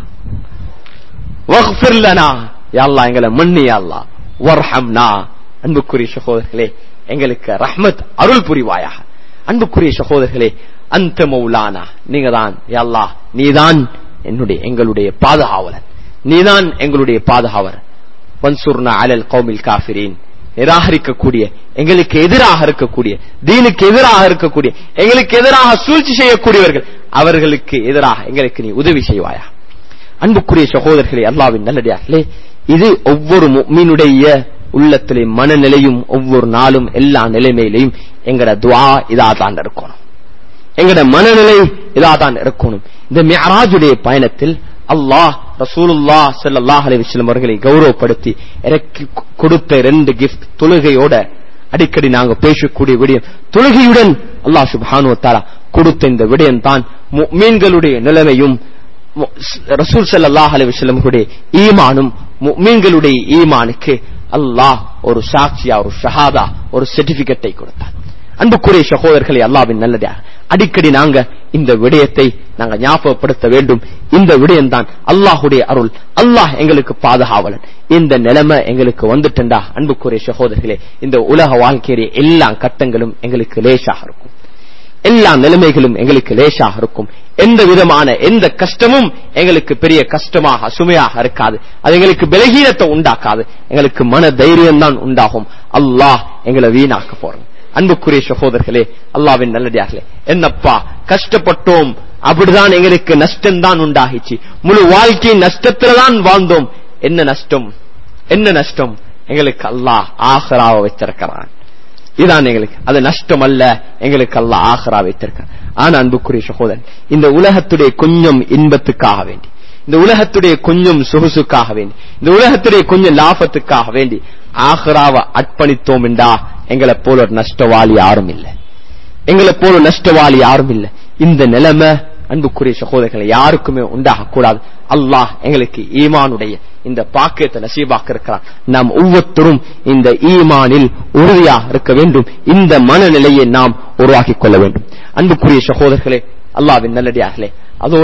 வக்ஃபிர் லனா யா அல்லாஹ் எங்களை மன்னி யா அல்லாஹ் வர்ஹம்னா அன்புக்குரிய சகோதரர்களே எங்களுக்கு ரஹ்மத் அருள் புரிவாயாக அன்புக்குரிய சகோதரர்களே அந்த மௌலானா நீங்க தான் யா அல்லாஹ் நீதான் என்னுடைய எங்களுடைய பாதுகாவலன் நீதான் எங்களுடைய பாதுகாவலர் வன்சுர்னா அலல் கௌமில் காஃபிரீன் நிராகரிக்கக்கூடிய எங்களுக்கு எதிராக இருக்கக்கூடிய தீனுக்கு எதிராக இருக்கக்கூடிய எங்களுக்கு எதிராக சூழ்ச்சி செய்யக்கூடியவர்கள் அவர்களுக்கு எதிராக எங்களுக்கு நீ உதவி செய்வாயா அன்புக்குரிய சகோதரர்களே அல்லாவின் நல்லடியார்களே இது ஒவ்வொரு மீனுடைய உள்ளத்திலே மனநிலையும் ஒவ்வொரு நாளும் எல்லா நிலைமையிலையும் எங்கட துவா இதா தான் இருக்கணும் எங்கட மனநிலை இதா தான் இருக்கணும் இந்த மியராஜுடைய பயணத்தில் அல்லாஹ் ரசூலுல்லா ஸல்லல்லாஹு அலைஹி வஸல்லம் அவர்களை கௌரவப்படுத்தி இறக்கி கொ- கொடுத்த ரெண்டு கிஃப்ட் தொழுகையோட அடிக்கடி நாங்க பேசக்கூடிய விடயம் தொழுகையுடன் அல்லாஹ் சுப்ஹானு வ தஆலா கொடுத்த இந்த விடயம் தான் முஃமின்களுடைய நிலைமையும் மு- ஸ்- ரசூல் ஸல்லல்லாஹு அலைஹி வஸல்லம் அவர்களுடைய ஈமானும் முஃமின்களுடைய ஈமானுக்கு அல்லாஹ் ஒரு சாட்சியா ஒரு ஷஹாதா ஒரு சர்டிபிகேட்டை கொடுத்தார் அன்புக்குரிய சகோதரர்களே அல்லாவின் நல்லதா அடிக்கடி நாங்க இந்த விடயத்தை நாங்க ஞாபகப்படுத்த வேண்டும் இந்த விடயம் தான் அல்லாஹுடைய அருள் அல்லாஹ் எங்களுக்கு பாதுகாவலன் இந்த நிலைமை எங்களுக்கு வந்துட்டா அன்புக்குரிய சகோதரர்களே இந்த உலக வாழ்க்கையுடைய எல்லா கட்டங்களும் எங்களுக்கு லேசாக இருக்கும் எல்லா நிலைமைகளும் எங்களுக்கு லேசாக இருக்கும் எந்த விதமான எந்த கஷ்டமும் எங்களுக்கு பெரிய கஷ்டமாக சுமையாக இருக்காது அது எங்களுக்கு பலகீனத்தை உண்டாக்காது எங்களுக்கு மன தைரியம் தான் உண்டாகும் அல்லாஹ் எங்களை வீணாக்க போறோம் அன்புக்குரிய சகோதரர்களே அல்லாவின் நல்லடியார்களே என்னப்பா கஷ்டப்பட்டோம் அப்படிதான் எங்களுக்கு நஷ்டம் தான் உண்டாகிச்சு முழு வாழ்க்கையின் நஷ்டத்துல தான் வாழ்ந்தோம் என்ன நஷ்டம் என்ன நஷ்டம் எங்களுக்கு அல்லாஹ் ஆஹராவை வச்சிருக்கிறான் இதான் எங்களுக்கு அது நஷ்டம் அல்ல எங்களுக்கு அல்லாஹ் ஆஹரா வைத்திருக்கிறான் ஆனா அன்புக்குரிய சகோதரன் இந்த உலகத்துடைய கொஞ்சம் இன்பத்துக்காக வேண்டி இந்த உலகத்துடைய கொஞ்சம் சொகுசுக்காக வேண்டி இந்த உலகத்துடைய கொஞ்சம் லாபத்துக்காக வேண்டி ஆஹராவை அர்ப்பணித்தோம் என்றா எங்களை போல ஒரு நஷ்டவாளி யாரும் இல்லை எங்களை போல நஷ்டவாளி யாரும் இல்லை இந்த நிலைமை அன்புக்குரிய சகோதரர்களை யாருக்குமே உண்டாக கூடாது அல்லாஹ் எங்களுக்கு ஈமானுடைய இந்த பாக்கியத்தை நசீபாக்க இருக்கிறான் நாம் ஒவ்வொருத்தரும் இந்த ஈமானில் உறுதியாக இருக்க வேண்டும் இந்த மனநிலையை நாம் உருவாக்கிக் கொள்ள வேண்டும் அன்புக்குரிய சகோதரர்களே அல்லாவின் நல்லடியார்களே அதோட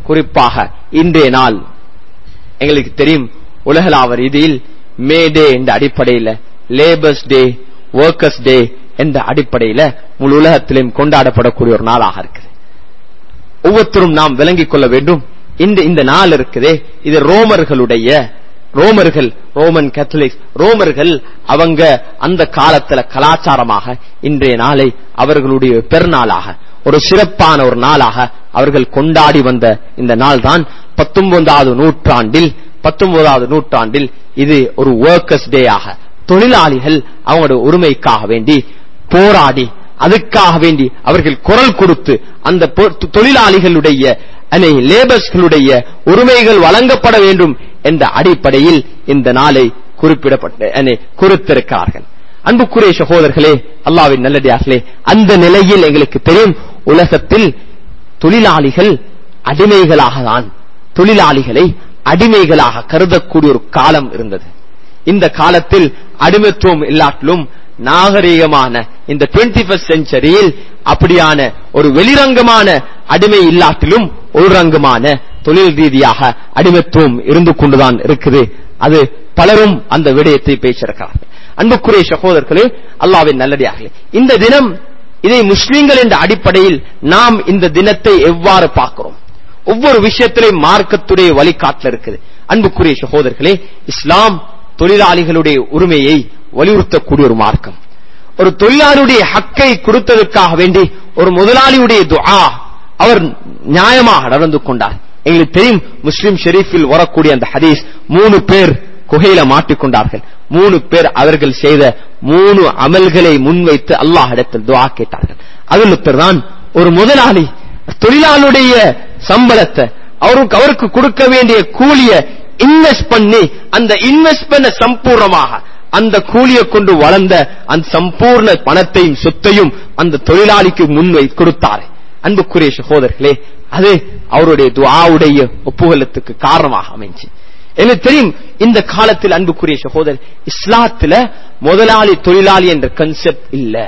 குறிப்பாக இன்றைய நாள் எங்களுக்கு தெரியும் உலகளாவ ரீதியில் மே டே என்ற அடிப்படையில் லேபர்ஸ் டே ஒர்க்கர்ஸ் டே என்ற அடிப்படையில் முழு உலகத்திலும் கொண்டாடப்படக்கூடிய ஒரு நாளாக இருக்குது ஒவ்வொருத்தரும் நாம் விளங்கிக் கொள்ள வேண்டும் இந்த இந்த நாள் இருக்குதே இது ரோமர்களுடைய ரோமர்கள் ரோமன் கேத்தலிக்ஸ் ரோமர்கள் அவங்க அந்த காலத்துல கலாச்சாரமாக இன்றைய நாளை அவர்களுடைய பெருநாளாக ஒரு சிறப்பான ஒரு நாளாக அவர்கள் கொண்டாடி வந்த இந்த நாள் தான் பத்தொன்பதாவது நூற்றாண்டில் பத்தொன்பதாவது நூற்றாண்டில் இது ஒரு ஒர்க்கர்ஸ் டே ஆக தொழிலாளிகள் அவங்களோட உரிமைக்காக வேண்டி போராடி அதுக்காக வேண்டி அவர்கள் குரல் கொடுத்து அந்த பொ- தொழிலாளிகளுடைய அனை லேபர்ஸ்களுடைய உரிமைகள் வழங்கப்பட வேண்டும் என்ற அடிப்படையில் இந்த நாளை குறிப்பிடப்பட்ட அனை, குறித்திருக்கிறார்கள் அன்புக்குரிய சகோதரர்களே அல்லாவின் நல்லடியார்களே அந்த நிலையில் எங்களுக்கு தெரியும் உலகத்தில் தொழிலாளிகள் அடிமைகளாக தான் தொழிலாளிகளை அடிமைகளாக கருதக்கூடிய ஒரு காலம் இருந்தது இந்த காலத்தில் அடிமைத்துவம் இல்லாட்டிலும் நாகரீகமான இந்த 21st செஞ்சுரியில் அப்படியான ஒரு வெளிரங்கமான அடிமை இல்லாட்டிலும் உள்ரங்கமான தொழில் ரீதியாக அடிமைத்துவம் இருந்து கொண்டுதான் இருக்குது அது பலரும் அந்த விடயத்தை பேசியிருக்கிறார்கள் அன்புக்குரிய சகோதரர்களே அல்லாவின் நல்லடியார்களே இந்த தினம் இதை முஸ்லிம்கள் என்ற அடிப்படையில் நாம் இந்த தினத்தை எவ்வாறு பார்க்கிறோம் ஒவ்வொரு விஷயத்திலையும் மார்க்கத்துடைய வழிகாட்டல் இருக்குது அன்புக்குரிய சகோதரர்களே இஸ்லாம் தொழிலாளிகளுடைய உரிமையை வலியுறுத்தக்கூடிய ஒரு மார்க்கம் ஒரு தொழிலாளியுடைய ஹக்கை கொடுத்ததற்காக வேண்டி ஒரு முதலாளியுடைய துஆ அவர் நியாயமாக நடந்து கொண்டார் எங்களுக்கு தெரியும் முஸ்லிம் ஷெரீஃபில் வரக்கூடிய அந்த ஹதீஸ் மூணு பேர் குகையில மாட்டிக்கொண்டார்கள் மூணு பேர் அவர்கள் செய்த மூணு அமல்களை முன்வைத்து அல்லாஹ் இடத்தில் துஆ கேட்டார்கள் அதில் ஒருத்தர் தான் ஒரு முதலாளி தொழிலாளுடைய சம்பளத்தை அவருக்கு அவருக்கு கொடுக்க வேண்டிய கூலிய இன்வெஸ்ட் பண்ணி அந்த இன்வெஸ்ட் பண்ண சம்பூர்ணமாக அந்த கூலியை கொண்டு வளர்ந்த அந்த சம்பூர்ண பணத்தையும் சொத்தையும் அந்த தொழிலாளிக்கு முன்வை கொடுத்தார் அன்புக்குரிய சகோதரர்களே அது அவருடைய துஆவுடைய ஒப்புகலத்துக்கு காரணமாக அமைஞ்சு எனக்கு தெரியும் இந்த காலத்தில் அன்புக்குரிய சகோதரர் இஸ்லாத்துல முதலாளி தொழிலாளி என்ற கன்செப்ட் இல்ல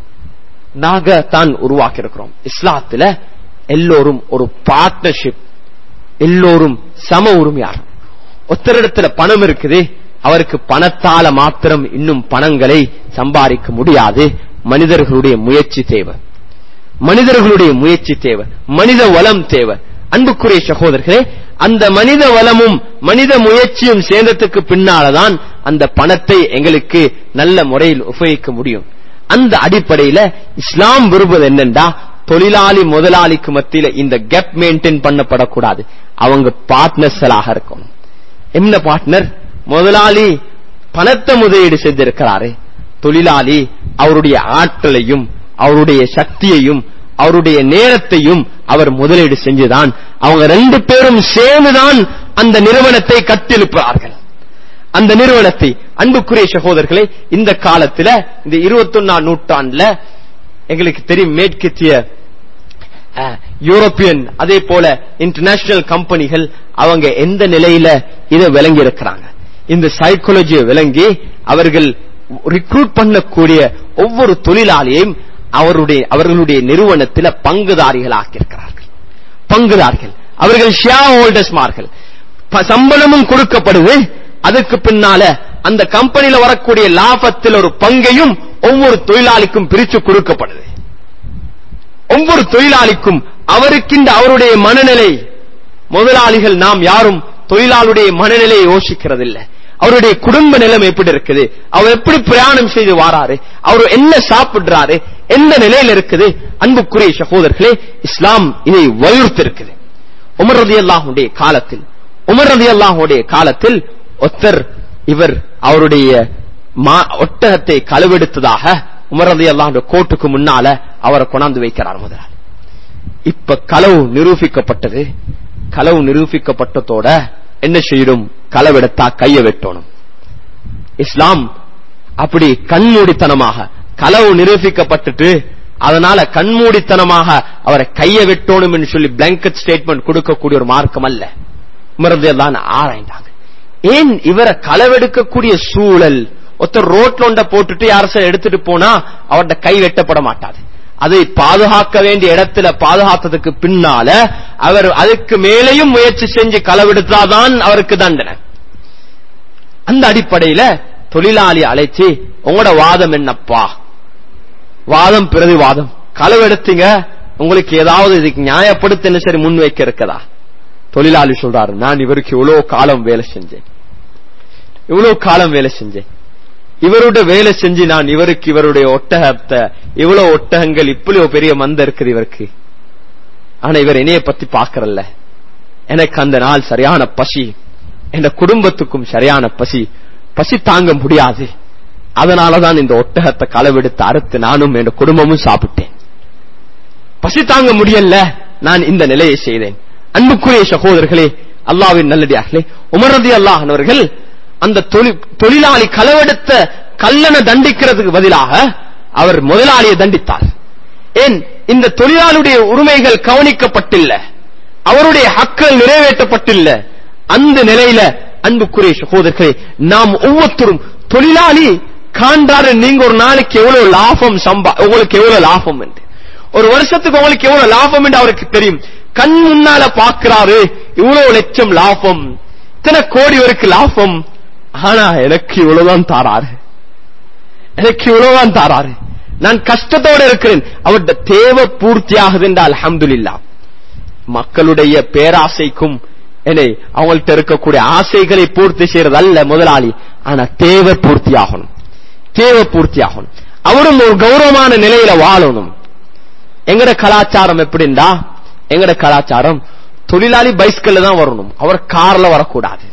நாங்க தான் உருவாக்கி இருக்கிறோம் இஸ்லாத்துல எல்லோரும் ஒரு பார்ட்னர்ஷிப் எல்லோரும் சம உரிமையார் ஒத்தரிடத்துல பணம் இருக்குது அவருக்கு பணத்தால மாத்திரம் இன்னும் பணங்களை சம்பாதிக்க முடியாது மனிதர்களுடைய முயற்சி தேவை மனிதர்களுடைய முயற்சி தேவை மனித வளம் தேவை அன்புக்குரிய சகோதரர்களே அந்த மனித வளமும் மனித முயற்சியும் சேர்ந்ததுக்கு பின்னால்தான் அந்த பணத்தை எங்களுக்கு நல்ல முறையில் உபயோகிக்க முடியும் அந்த அடிப்படையில இஸ்லாம் விரும்புவது என்னண்டா தொழிலாளி முதலாளிக்கு மத்தியில இந்த கேப் மெயின்டைன் பண்ணப்படக்கூடாது அவங்க பார்ட்னர்ஸ்களாக இருக்கணும் என்ன பார்ட்னர் முதலாளி பணத்தை முதலீடு செய்திருக்கிறாரு தொழிலாளி அவருடைய ஆற்றலையும் அவருடைய சக்தியையும் அவருடைய நேரத்தையும் அவர் முதலீடு செஞ்சுதான் அவங்க ரெண்டு பேரும் சேர்ந்துதான் அந்த நிறுவனத்தை கட்டிஎழுப்புறார்கள் அந்த நிறுவனத்தை அன்புக்குரிய சகோதரர்களே இந்த காலத்துல இந்த இருபத்தொன்னாம் நூற்றாண்டுல எங்களுக்கு தெரியும் மேற்கத்திய அஹ், யூரோப்பியன் அதே போல இன்டர்நேஷனல் கம்பெனிகள் அவங்க எந்த நிலையில இதை விளங்கி இருக்கிறாங்க இந்த சைக்காலஜியை விளங்கி அவர்கள் ரிக்ரூட் பண்ணக்கூடிய ஒவ்வொரு தொழிலாளியையும் அவருடைய அவர்களுடைய நிறுவனத்தில பங்குதாரிகள் ஆக்கியிருக்கிறார்கள் பங்குதார்கள் அவர்கள் ஷேர் ஹோல்டர்ஸ்மார்கள் ப- சம்பளமும் கொடுக்கப்படுது அதுக்கு பின்னால அந்த கம்பெனியில வரக்கூடிய லாபத்தில் ஒரு பங்கையும் ஒவ்வொரு தொழிலாளிக்கும் பிரிச்சு கொடுக்கப்படுது ஒவ்வொரு தொழிலாளிக்கும் அவருக்கின்ற அவருடைய மனநிலை முதலாளிகள் நாம் யாரும் தொழிலாளுடைய மனநிலையை யோசிக்கிறதில்லை அவருடைய குடும்ப நிலைமை எப்படி இருக்குது அவர் எப்படி பிரயாணம் செய்து வாராரு அவர் என்ன சாப்பிடுறாரு எந்த நிலையில இருக்குது அன்புக்குரிய சகோதரர்களே இஸ்லாம் இதை வலியுறுத்தி உமர் ரதி அல்லாஹுடைய காலத்தில் உமர் ரதி அல்லாஹுடைய காலத்தில் ஒத்தர் இவர் அவருடைய மா- ஒட்டகத்தை களவெடுத்ததாக உமர் ரதி அல்லாஹுடைய கோட்டுக்கு முன்னால அவரை கொண்டாந்து வைக்கிறார் முதலாளி இப்ப களவு நிரூபிக்கப்பட்டது களவு நிரூபிக்கப்பட்டதோட என்ன செய்யணும் களவெடுத்தா கைய வெட்டணும் இஸ்லாம் அப்படி கண்மூடித்தனமாக களவு நிரூபிக்கப்பட்டுட்டு அதனால கண்மூடித்தனமாக அவரை கைய வெட்டணும் என்று சொல்லி பிளாங்கெட் ஸ்டேட்மெண்ட் கொடுக்கக்கூடிய ஒரு மார்க்கம் அல்ல உமரதையெல்லாம் ஆராய்ந்தாங்க ஏன் இவரை களவெடுக்கக்கூடிய சூழல் ஒருத்தர் ரோட்ல ஒண்ட போட்டுட்டு யார எடுத்துட்டு போனா அவர்ட கை வெட்டப்பட மாட்டாது அதை பாதுகாக்க வேண்டிய இடத்துல பாதுகாத்ததுக்கு பின்னால அவர் அதுக்கு மேலேயும் முயற்சி செஞ்சு களவெடுத்தாதான் அவருக்கு தண்டனை அந்த அடிப்படையில தொழிலாளி அழைச்சி உங்களோட வாதம் என்னப்பா வாதம் பிரதிவாதம் களவெடுத்தீங்க உங்களுக்கு ஏதாவது இதுக்கு நியாயப்படுத்த சரி முன்வைக்க இருக்கதா தொழிலாளி சொல்றாரு நான் இவருக்கு இவ்வளவு காலம் வேலை செஞ்சேன் இவ்வளவு காலம் வேலை செஞ்சேன் இவருடைய வேலை செஞ்சு நான் இவருக்கு இவருடைய ஒட்டகத்தை இவ்வளவு ஒட்டகங்கள் இவ்வளவு பெரிய மந்த இருக்குது இவருக்கு ஆனா இவர் என்னைய பத்தி பாக்கறல்ல எனக்கு அந்த நாள் சரியான பசி என் குடும்பத்துக்கும் சரியான பசி பசி தாங்க முடியாது அதனாலதான் இந்த ஒட்டகத்தை களவெடுத்து அறுத்து நானும் என் குடும்பமும் சாப்பிட்டேன் பசி தாங்க முடியல நான் இந்த நிலையை செய்தேன் அன்புக்குரிய சகோதரர்களே அல்லாவின் நல்லடியார்களே உமரதி அல்லாஹனவர்கள் அந்த தொழிலாளி களவெடுத்த கல்லனை தண்டிக்கிறதுக்கு பதிலாக அவர் முதலாளியை தண்டித்தார் ஏன் இந்த தொழிலாளுடைய உரிமைகள் கவனிக்கப்பட்டில்ல அவருடைய ஹக்கள் நிறைவேற்றப்பட்டில்ல அந்த நிலையில அன்புக்குரிய சகோதரர்களே நாம் ஒவ்வொருத்தரும் தொழிலாளி காண்றாரு நீங்க ஒரு நாளைக்கு எவ்வளவு லாபம் சம்பா உங்களுக்கு எவ்வளவு லாபம் என்று ஒரு வருஷத்துக்கு உங்களுக்கு எவ்வளவு லாபம் என்று அவருக்கு தெரியும் கண் முன்னால பாக்குறாரு இவ்வளவு லட்சம் லாபம் இத்தனை கோடி வரைக்கும் லாபம் ஆனா எனக்கு இவ்வளவுதான் தாராரு எனக்கு இவ்வளவுதான் தாராரு நான் கஷ்டத்தோட இருக்கிறேன் அவருடைய தேவை பூர்த்தி ஆகுது என்றால் அலமதுல்லா மக்களுடைய பேராசைக்கும் என்னை அவங்கள்ட்ட இருக்கக்கூடிய ஆசைகளை பூர்த்தி செய்யறது அல்ல முதலாளி ஆனா தேவை பூர்த்தி ஆகணும் தேவை பூர்த்தி ஆகணும் அவரும் ஒரு கௌரவமான நிலையில வாழணும் எங்கட கலாச்சாரம் எப்படின்னா எங்கட கலாச்சாரம் தொழிலாளி பைஸ்கல்ல தான் வரணும் அவர் கார்ல வரக்கூடாது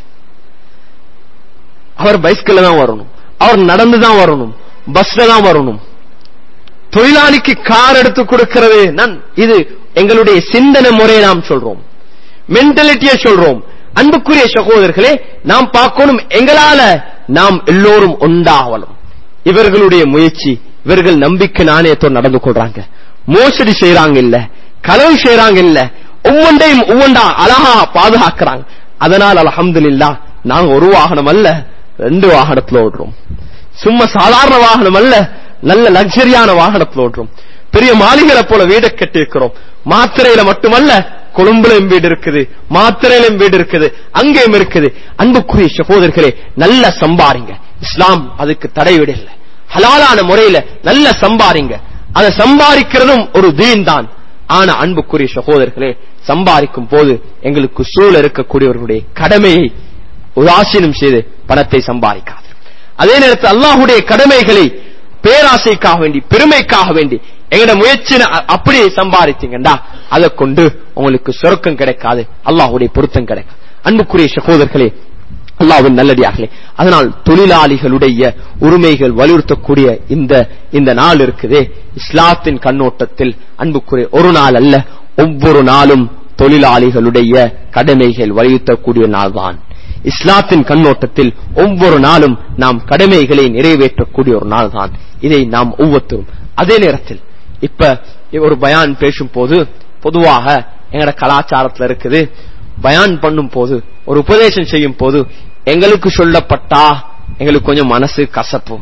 அவர் பைஸ்கல்ல தான் வரணும் அவர் நடந்து தான் வரணும் பஸ்ல தான் வரணும் தொழிலாளிக்கு கார் எடுத்து கொடுக்கிறது நான் இது எங்களுடைய சிந்தனை முறையை நாம் சொல்றோம் மென்டாலிட்டியை சொல்றோம் அன்புக்குரிய சகோதரர்களே நாம் பார்க்கணும் எங்களால நாம் எல்லோரும் ஒன்றாகணும் இவர்களுடைய முயற்சி இவர்கள் நம்பிக்கை நாணயத்தோடு நடந்து கொள்றாங்க மோசடி செய்யறாங்க இல்ல களவு செய்யறாங்க இல்ல ஒவ்வொன்றையும் ஒவ்வொன்றா அழகா பாதுகாக்கிறாங்க அதனால் அலமதுல்லா நாங்க ஒரு வாகனம் அல்ல ரெண்டு வாகனத்துல ஓடுறோம் சும்மா சாதாரண வாகனம் அல்ல நல்ல லக்ஸரியான வாகனத்துல ஓடுறோம் பெரிய மாளிகளை போல வீடு கட்டி இருக்கிறோம் மாத்திரையில மட்டுமல்ல கொழும்புலையும் வீடு இருக்குது மாத்திரையிலும் வீடு இருக்குது அங்கேயும் இருக்குது அன்புக்குரிய சகோதரர்களே நல்ல சம்பாரிங்க இஸ்லாம் அதுக்கு தடை விடல ஹலாலான முறையில நல்ல சம்பாரிங்க அதை சம்பாதிக்கிறதும் ஒரு தீன் தான் ஆனா அன்புக்குரிய சகோதரர்களே சம்பாதிக்கும் போது எங்களுக்கு சூழ இருக்கக்கூடியவர்களுடைய கடமையை உதாசீனம் செய்து பணத்தை சம்பாதிக்காது அதே நேரத்தில் அல்லாஹுடைய கடமைகளை பேராசைக்காக வேண்டி பெருமைக்காக வேண்டி எங்கட முயற்சி அப்படியே சம்பாதித்தீங்கடா அதை கொண்டு உங்களுக்கு சொர்க்கம் கிடைக்காது அல்லாஹுடைய பொருத்தம் கிடைக்காது அன்புக்குரிய சகோதரர்களே அல்லாவின் நல்லடியாகலே அதனால் தொழிலாளிகளுடைய உரிமைகள் வலியுறுத்தக்கூடிய இந்த இந்த நாள் இருக்குதே இஸ்லாத்தின் கண்ணோட்டத்தில் அன்புக்குரிய ஒரு நாள் அல்ல ஒவ்வொரு நாளும் தொழிலாளிகளுடைய கடமைகள் வலியுறுத்தக்கூடிய நாள் தான் இஸ்லாத்தின் கண்ணோட்டத்தில் ஒவ்வொரு நாளும் நாம் கடமைகளை நிறைவேற்றக்கூடிய ஒரு நாள் தான் இதை நாம் ஒவ்வொருத்தரும் அதே நேரத்தில் இப்ப ஒரு பயான் பேசும் போது பொதுவாக எங்கட கலாச்சாரத்துல இருக்குது பயான் பண்ணும் போது ஒரு உபதேசம் செய்யும் போது எங்களுக்கு சொல்லப்பட்டா எங்களுக்கு கொஞ்சம் மனசு கசப்பு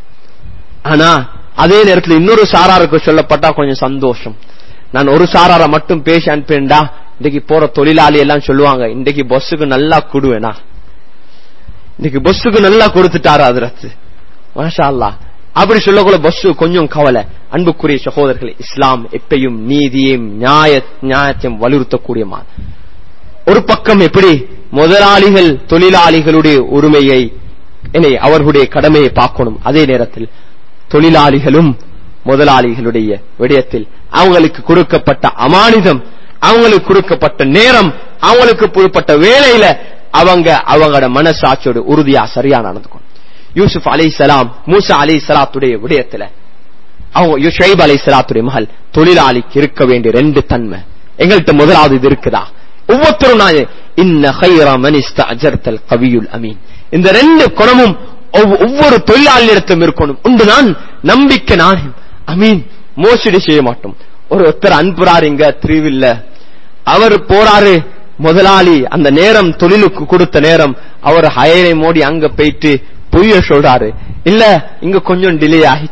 ஆனா அதே நேரத்தில் இன்னொரு சாராருக்கு சொல்லப்பட்டா கொஞ்சம் சந்தோஷம் நான் ஒரு சாராரை மட்டும் பேச அனுப்பிண்டா இன்னைக்கு போற தொழிலாளி எல்லாம் சொல்லுவாங்க இன்னைக்கு பஸ்ஸுக்கு நல்லா கொடுவேனா இன்னைக்கு பஸ்ஸுக்கு நல்லா கொடுத்துட்டாரு அதிரத்து மாஷா அல்லா அப்படி சொல்லக்கூட பஸ் கொஞ்சம் கவலை அன்புக்குரிய சகோதரர்கள் இஸ்லாம் எப்பையும் நீதியையும் நியாய நியாயத்தையும் வலியுறுத்தக்கூடிய ஒரு பக்கம் எப்படி முதலாளிகள் தொழிலாளிகளுடைய உரிமையை அவர்களுடைய கடமையை பார்க்கணும் அதே நேரத்தில் தொழிலாளிகளும் முதலாளிகளுடைய விடயத்தில் அவங்களுக்கு கொடுக்கப்பட்ட அமானிதம் அவங்களுக்கு கொடுக்கப்பட்ட நேரம் அவங்களுக்கு கொடுக்கப்பட்ட வேலையில அவங்க அவங்களோட மனசாட்சியோட உறுதியா சரியா நடந்துக்கணும் யூசுப் அலை சலாம் மூசா அலை சலாத்துடைய விடயத்துல அவங்க ஷைப் அலை சலாத்துடைய மகள் தொழிலாளிக்கு இருக்க வேண்டிய ரெண்டு தன்மை எங்கள்கிட்ட முதலாவது இது இருக்குதா ஒவ்வொருத்தரும் நான் இன்ன ஹைரா மனிஸ்த அஜர்தல் கவியுல் அமீன் இந்த ரெண்டு குணமும் ஒவ்வொரு தொழிலாளியிடத்தும் இருக்கணும் உண்டு நான் நம்பிக்கை நான் அமீன் மோசடி செய்ய மாட்டோம் ஒரு ஒருத்தர் அன்புறாரு இங்க திருவில்ல அவர் போறாரு முதலாளி அந்த நேரம் தொழிலுக்கு கொடுத்த நேரம் அவர் ஹயரை மோடி அங்க போயிட்டு பொய்ய சொல்றாரு இல்ல இங்க கொஞ்சம் டிலே ஆயிட்டு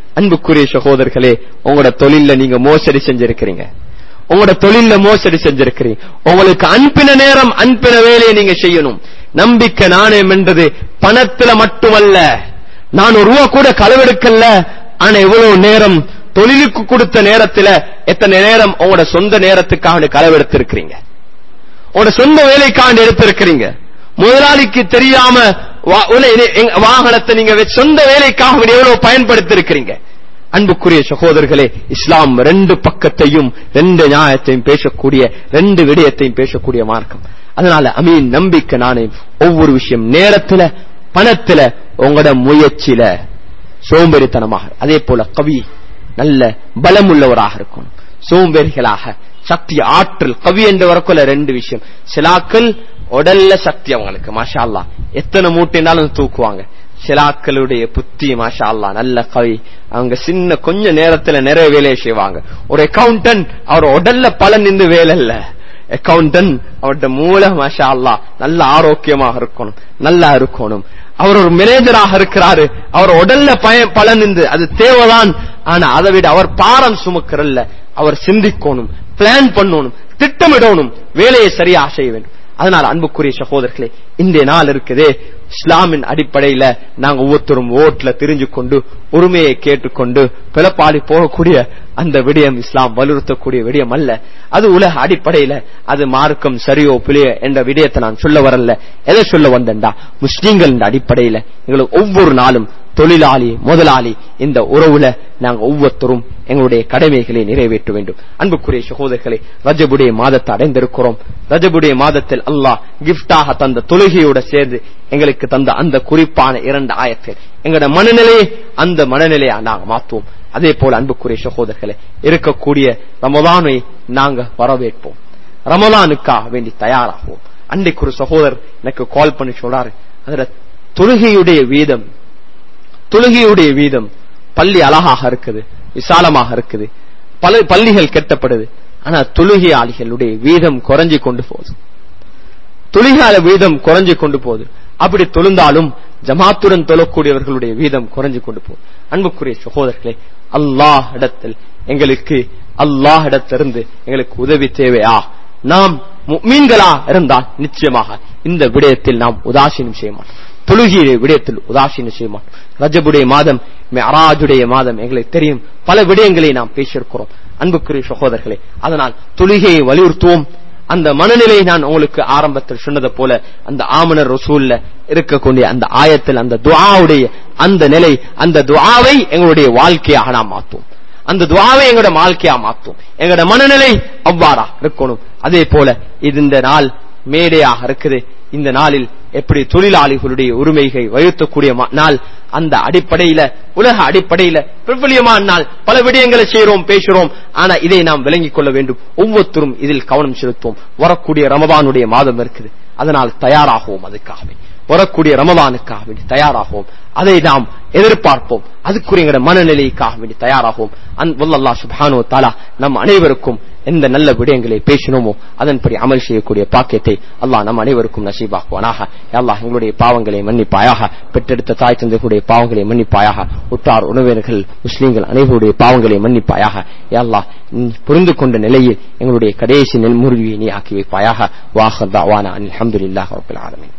அன்புக்குரிய சகோதரர்களே உங்களோட தொழில்ல நீங்க மோசடி செஞ்சிருக்கிறீங்க உங்களோட தொழில்ல மோசடி செஞ்சிருக்கிறீங்க உங்களுக்கு அனுப்பின நேரம் அனுப்பின வேலையை நீங்க செய்யணும் நம்பிக்கை நாணயம் என்றது பணத்துல மட்டுமல்ல நான் ஒரு ரூபா கூட களவெடுக்கல ஆனா எவ்வளவு நேரம் தொழிலுக்கு கொடுத்த நேரத்துல எத்தனை நேரம் உங்களோட சொந்த நேரத்துக்காக களவெடுத்திருக்கிறீங்க உங்களோட சொந்த வேலைக்காண்டு எடுத்திருக்கிறீங்க முதலாளிக்கு தெரியாம வா- உல- இது- எங்க- வாகனத்தை நீங்க வெ- சொந்த வேலைக்காக வேண்டி எவ்வளவு பயன்படுத்தி இருக்கிறீங்க அன்புக்குரிய சகோதரர்களே இஸ்லாம் ரெண்டு பக்கத்தையும் ரெண்டு நியாயத்தையும் பேசக்கூடிய ரெண்டு விடயத்தையும் பேசக்கூடிய மார்க்கம் அதனால அமீன் நம்பிக்கை நானே ஒவ்வொரு விஷயம் நேரத்துல பணத்துல உங்களோட முயற்சியில சோம்பேறித்தனமாக அதே போல கவி நல்ல பலமுள்ளவராக இருக்கணும் சோம்பேறிகளாக சக்தி ஆற்றல் கவி என்று வரக்குள்ள ரெண்டு விஷயம் சிலாக்கள் உடல்ல சக்தி அவங்களுக்கு மாஷா அல்லாஹ் எத்தனை மூட்டைனாலும் தூக்குவாங்க சிலாக்களுடைய புத்தி மாஷா அல்லாஹ் நல்ல கவி அவங்க சின்ன கொஞ்ச நேரத்துல நிறைய வேலையை செய்வாங்க ஒரு அக்கவுண்டன்ட் அவர் உடல்ல பலன் நின்று வேலை இல்ல அக்கவுண்டன்ட் அவருடைய மூல மாஷா அல்லாஹ் நல்ல ஆரோக்கியமாக இருக்கணும் நல்லா இருக்கணும் அவர் ஒரு மேனேஜராக இருக்கிறாரு அவர் உடல்ல பய பலன் இருந்து அது தேவைதான் ஆனா அதை விட அவர் பாரம் சுமக்கிறல்ல அவர் சிந்திக்கணும் பிளான் பண்ணணும் திட்டமிடணும் வேலையை சரியா செய்ய வேண்டும் அதனால அன்புக்குரிய சகோதரர்களே இந்த நாள் இருக்குதே இஸ்லாமின் அடிப்படையில நாங்க ஒவ்வொருத்தரும் ஓட்ல தெரிஞ்சு கொண்டு உரிமையை கேட்டுக்கொண்டு பிளப்பாடி போகக்கூடிய அந்த விடயம் இஸ்லாம் வலியுறுத்தக்கூடிய விடயம் அல்ல அது உலக அடிப்படையில அது மார்க்கம் சரியோ பிழையோ என்ற விடயத்தை நான் சொல்ல வரல எதை சொல்ல வந்தேன்டா முஸ்லீம்கள் இந்த அடிப்படையில எங்களுக்கு ஒவ்வொரு நாளும் தொழிலாளி முதலாளி இந்த உறவுல நாங்க ஒவ்வொருத்தரும் எங்களுடைய கடமைகளை நிறைவேற்ற வேண்டும் அன்புக்குரிய சகோதரர்களை ரஜபுடைய மாதத்தை அடைந்திருக்கிறோம் ரஜபுடைய மாதத்தில் அல்லாஹ் கிஃப்டாக தந்த தொழுகையோட சேர்ந்து எங்களுக்கு தந்த அந்த குறிப்பான இரண்டு ஆயத்தில் எங்களோட மனநிலையை அந்த மனநிலையை நாங்க மாற்றுவோம் அதே போல அன்புக்குரிய சகோதரர்களை இருக்கக்கூடிய ரமதானை நாங்க வரவேற்போம் ரமலானுக்காக வேண்டி தயாராகுவோம் அன்றைக்கு ஒரு சகோதரர் எனக்கு கால் பண்ணி சொல்றாரு அதுல தொழுகையுடைய வீதம் தொழுகையுடைய வீதம் பள்ளி அழகாக இருக்குது விசாலமாக இருக்குது பல பள்ளிகள் கெட்டப்படுது ஆனா தொழுகையாளிகளுடைய வீதம் குறைஞ்சு கொண்டு போகுது தொழுகால வீதம் குறைஞ்சு கொண்டு போகுது அப்படி தொழுந்தாலும் ஜமாத்துடன் தொழக்கூடியவர்களுடைய வீதம் குறைஞ்சு கொண்டு போகுது அன்புக்குரிய சகோதரர்களே அல்லாஹ் இடத்தில் எங்களுக்கு அல்லாஹ் இடத்திலிருந்து எங்களுக்கு உதவி தேவையா நாம் மீன்களா இருந்தால் நிச்சயமாக இந்த விடயத்தில் நாம் உதாசீனம் செய்ய மாட்டோம் தொழுகிய விடயத்தில் உதாசீனம் செய்ய மாட்டோம் ரஜபுடைய மாதம் மெராஜுடைய மாதம் எங்களுக்கு தெரியும் பல விடயங்களை நாம் பேசியிருக்கிறோம் அன்புக்குரிய சகோதரர்களே அதனால் தொழுகையை வலியுறுத்துவோம் அந்த மனநிலையை நான் உங்களுக்கு ஆரம்பத்தில் சொன்னதை போல அந்த ஆமனர் ரசூல்ல இருக்கக்கூடிய அந்த ஆயத்தில் அந்த துஆவுடைய அந்த நிலை அந்த துஆவை எங்களுடைய வாழ்க்கையாக நாம் மாற்றுவோம் அந்த துவாவை எங்களோட வாழ்க்கையா மாற்றும் எங்களோட மனநிலை அவ்வாறா இருக்கணும் அதே போல இது இந்த நாள் மேடையாக இருக்குது இந்த நாளில் எப்படி தொழிலாளிகளுடைய உரிமைகளை வலியுறுத்தக்கூடிய மா- நாள் அந்த அடிப்படையில உலக அடிப்படையில பிரபலியமான நாள் பல விடயங்களை செய்கிறோம் பேசுறோம் ஆனா இதை நாம் விளங்கிக் கொள்ள வேண்டும் ஒவ்வொருத்தரும் இதில் கவனம் செலுத்துவோம் வரக்கூடிய ரமபானுடைய மாதம் இருக்குது அதனால் தயாராகுவோம் அதுக்காகவே வரக்கூடிய ரமபானுக்காக வேண்டி தயாராகுவோம் அதை நாம் எதிர்பார்ப்போம் அதுக்குரிய எங்களோட மனநிலைக்காக வேண்டி தயாராகுவோம் அன் வல்லல்லா சுப்ஹானு தாலா நம் அனைவருக்கும் எந்த நல்ல விடயங்களை பேசினோமோ அதன்படி அமல் செய்யக்கூடிய பாக்கியத்தை அல்லாஹ் நம் அனைவருக்கும் நசீபாக்குவானாக யா அல்லாஹ் எங்களுடைய பாவங்களை மன்னிப்பாயாக பெற்றெடுத்த தாய் தந்தைகளுடைய பாவங்களை மன்னிப்பாயாக உற்றார் உறவினர்கள் முஸ்லீம்கள் அனைவருடைய பாவங்களை மன்னிப்பாயாக யா அல்லாஹ் நீ புரிந்து கொண்ட நிலையில் எங்களுடைய கடைசி நெல்முருவியை நீ ஆக்கி வைப்பாயாக வாஹர் தாவானா அல்ஹம்துலில்லாஹி ரப்பில் ஆலமீன்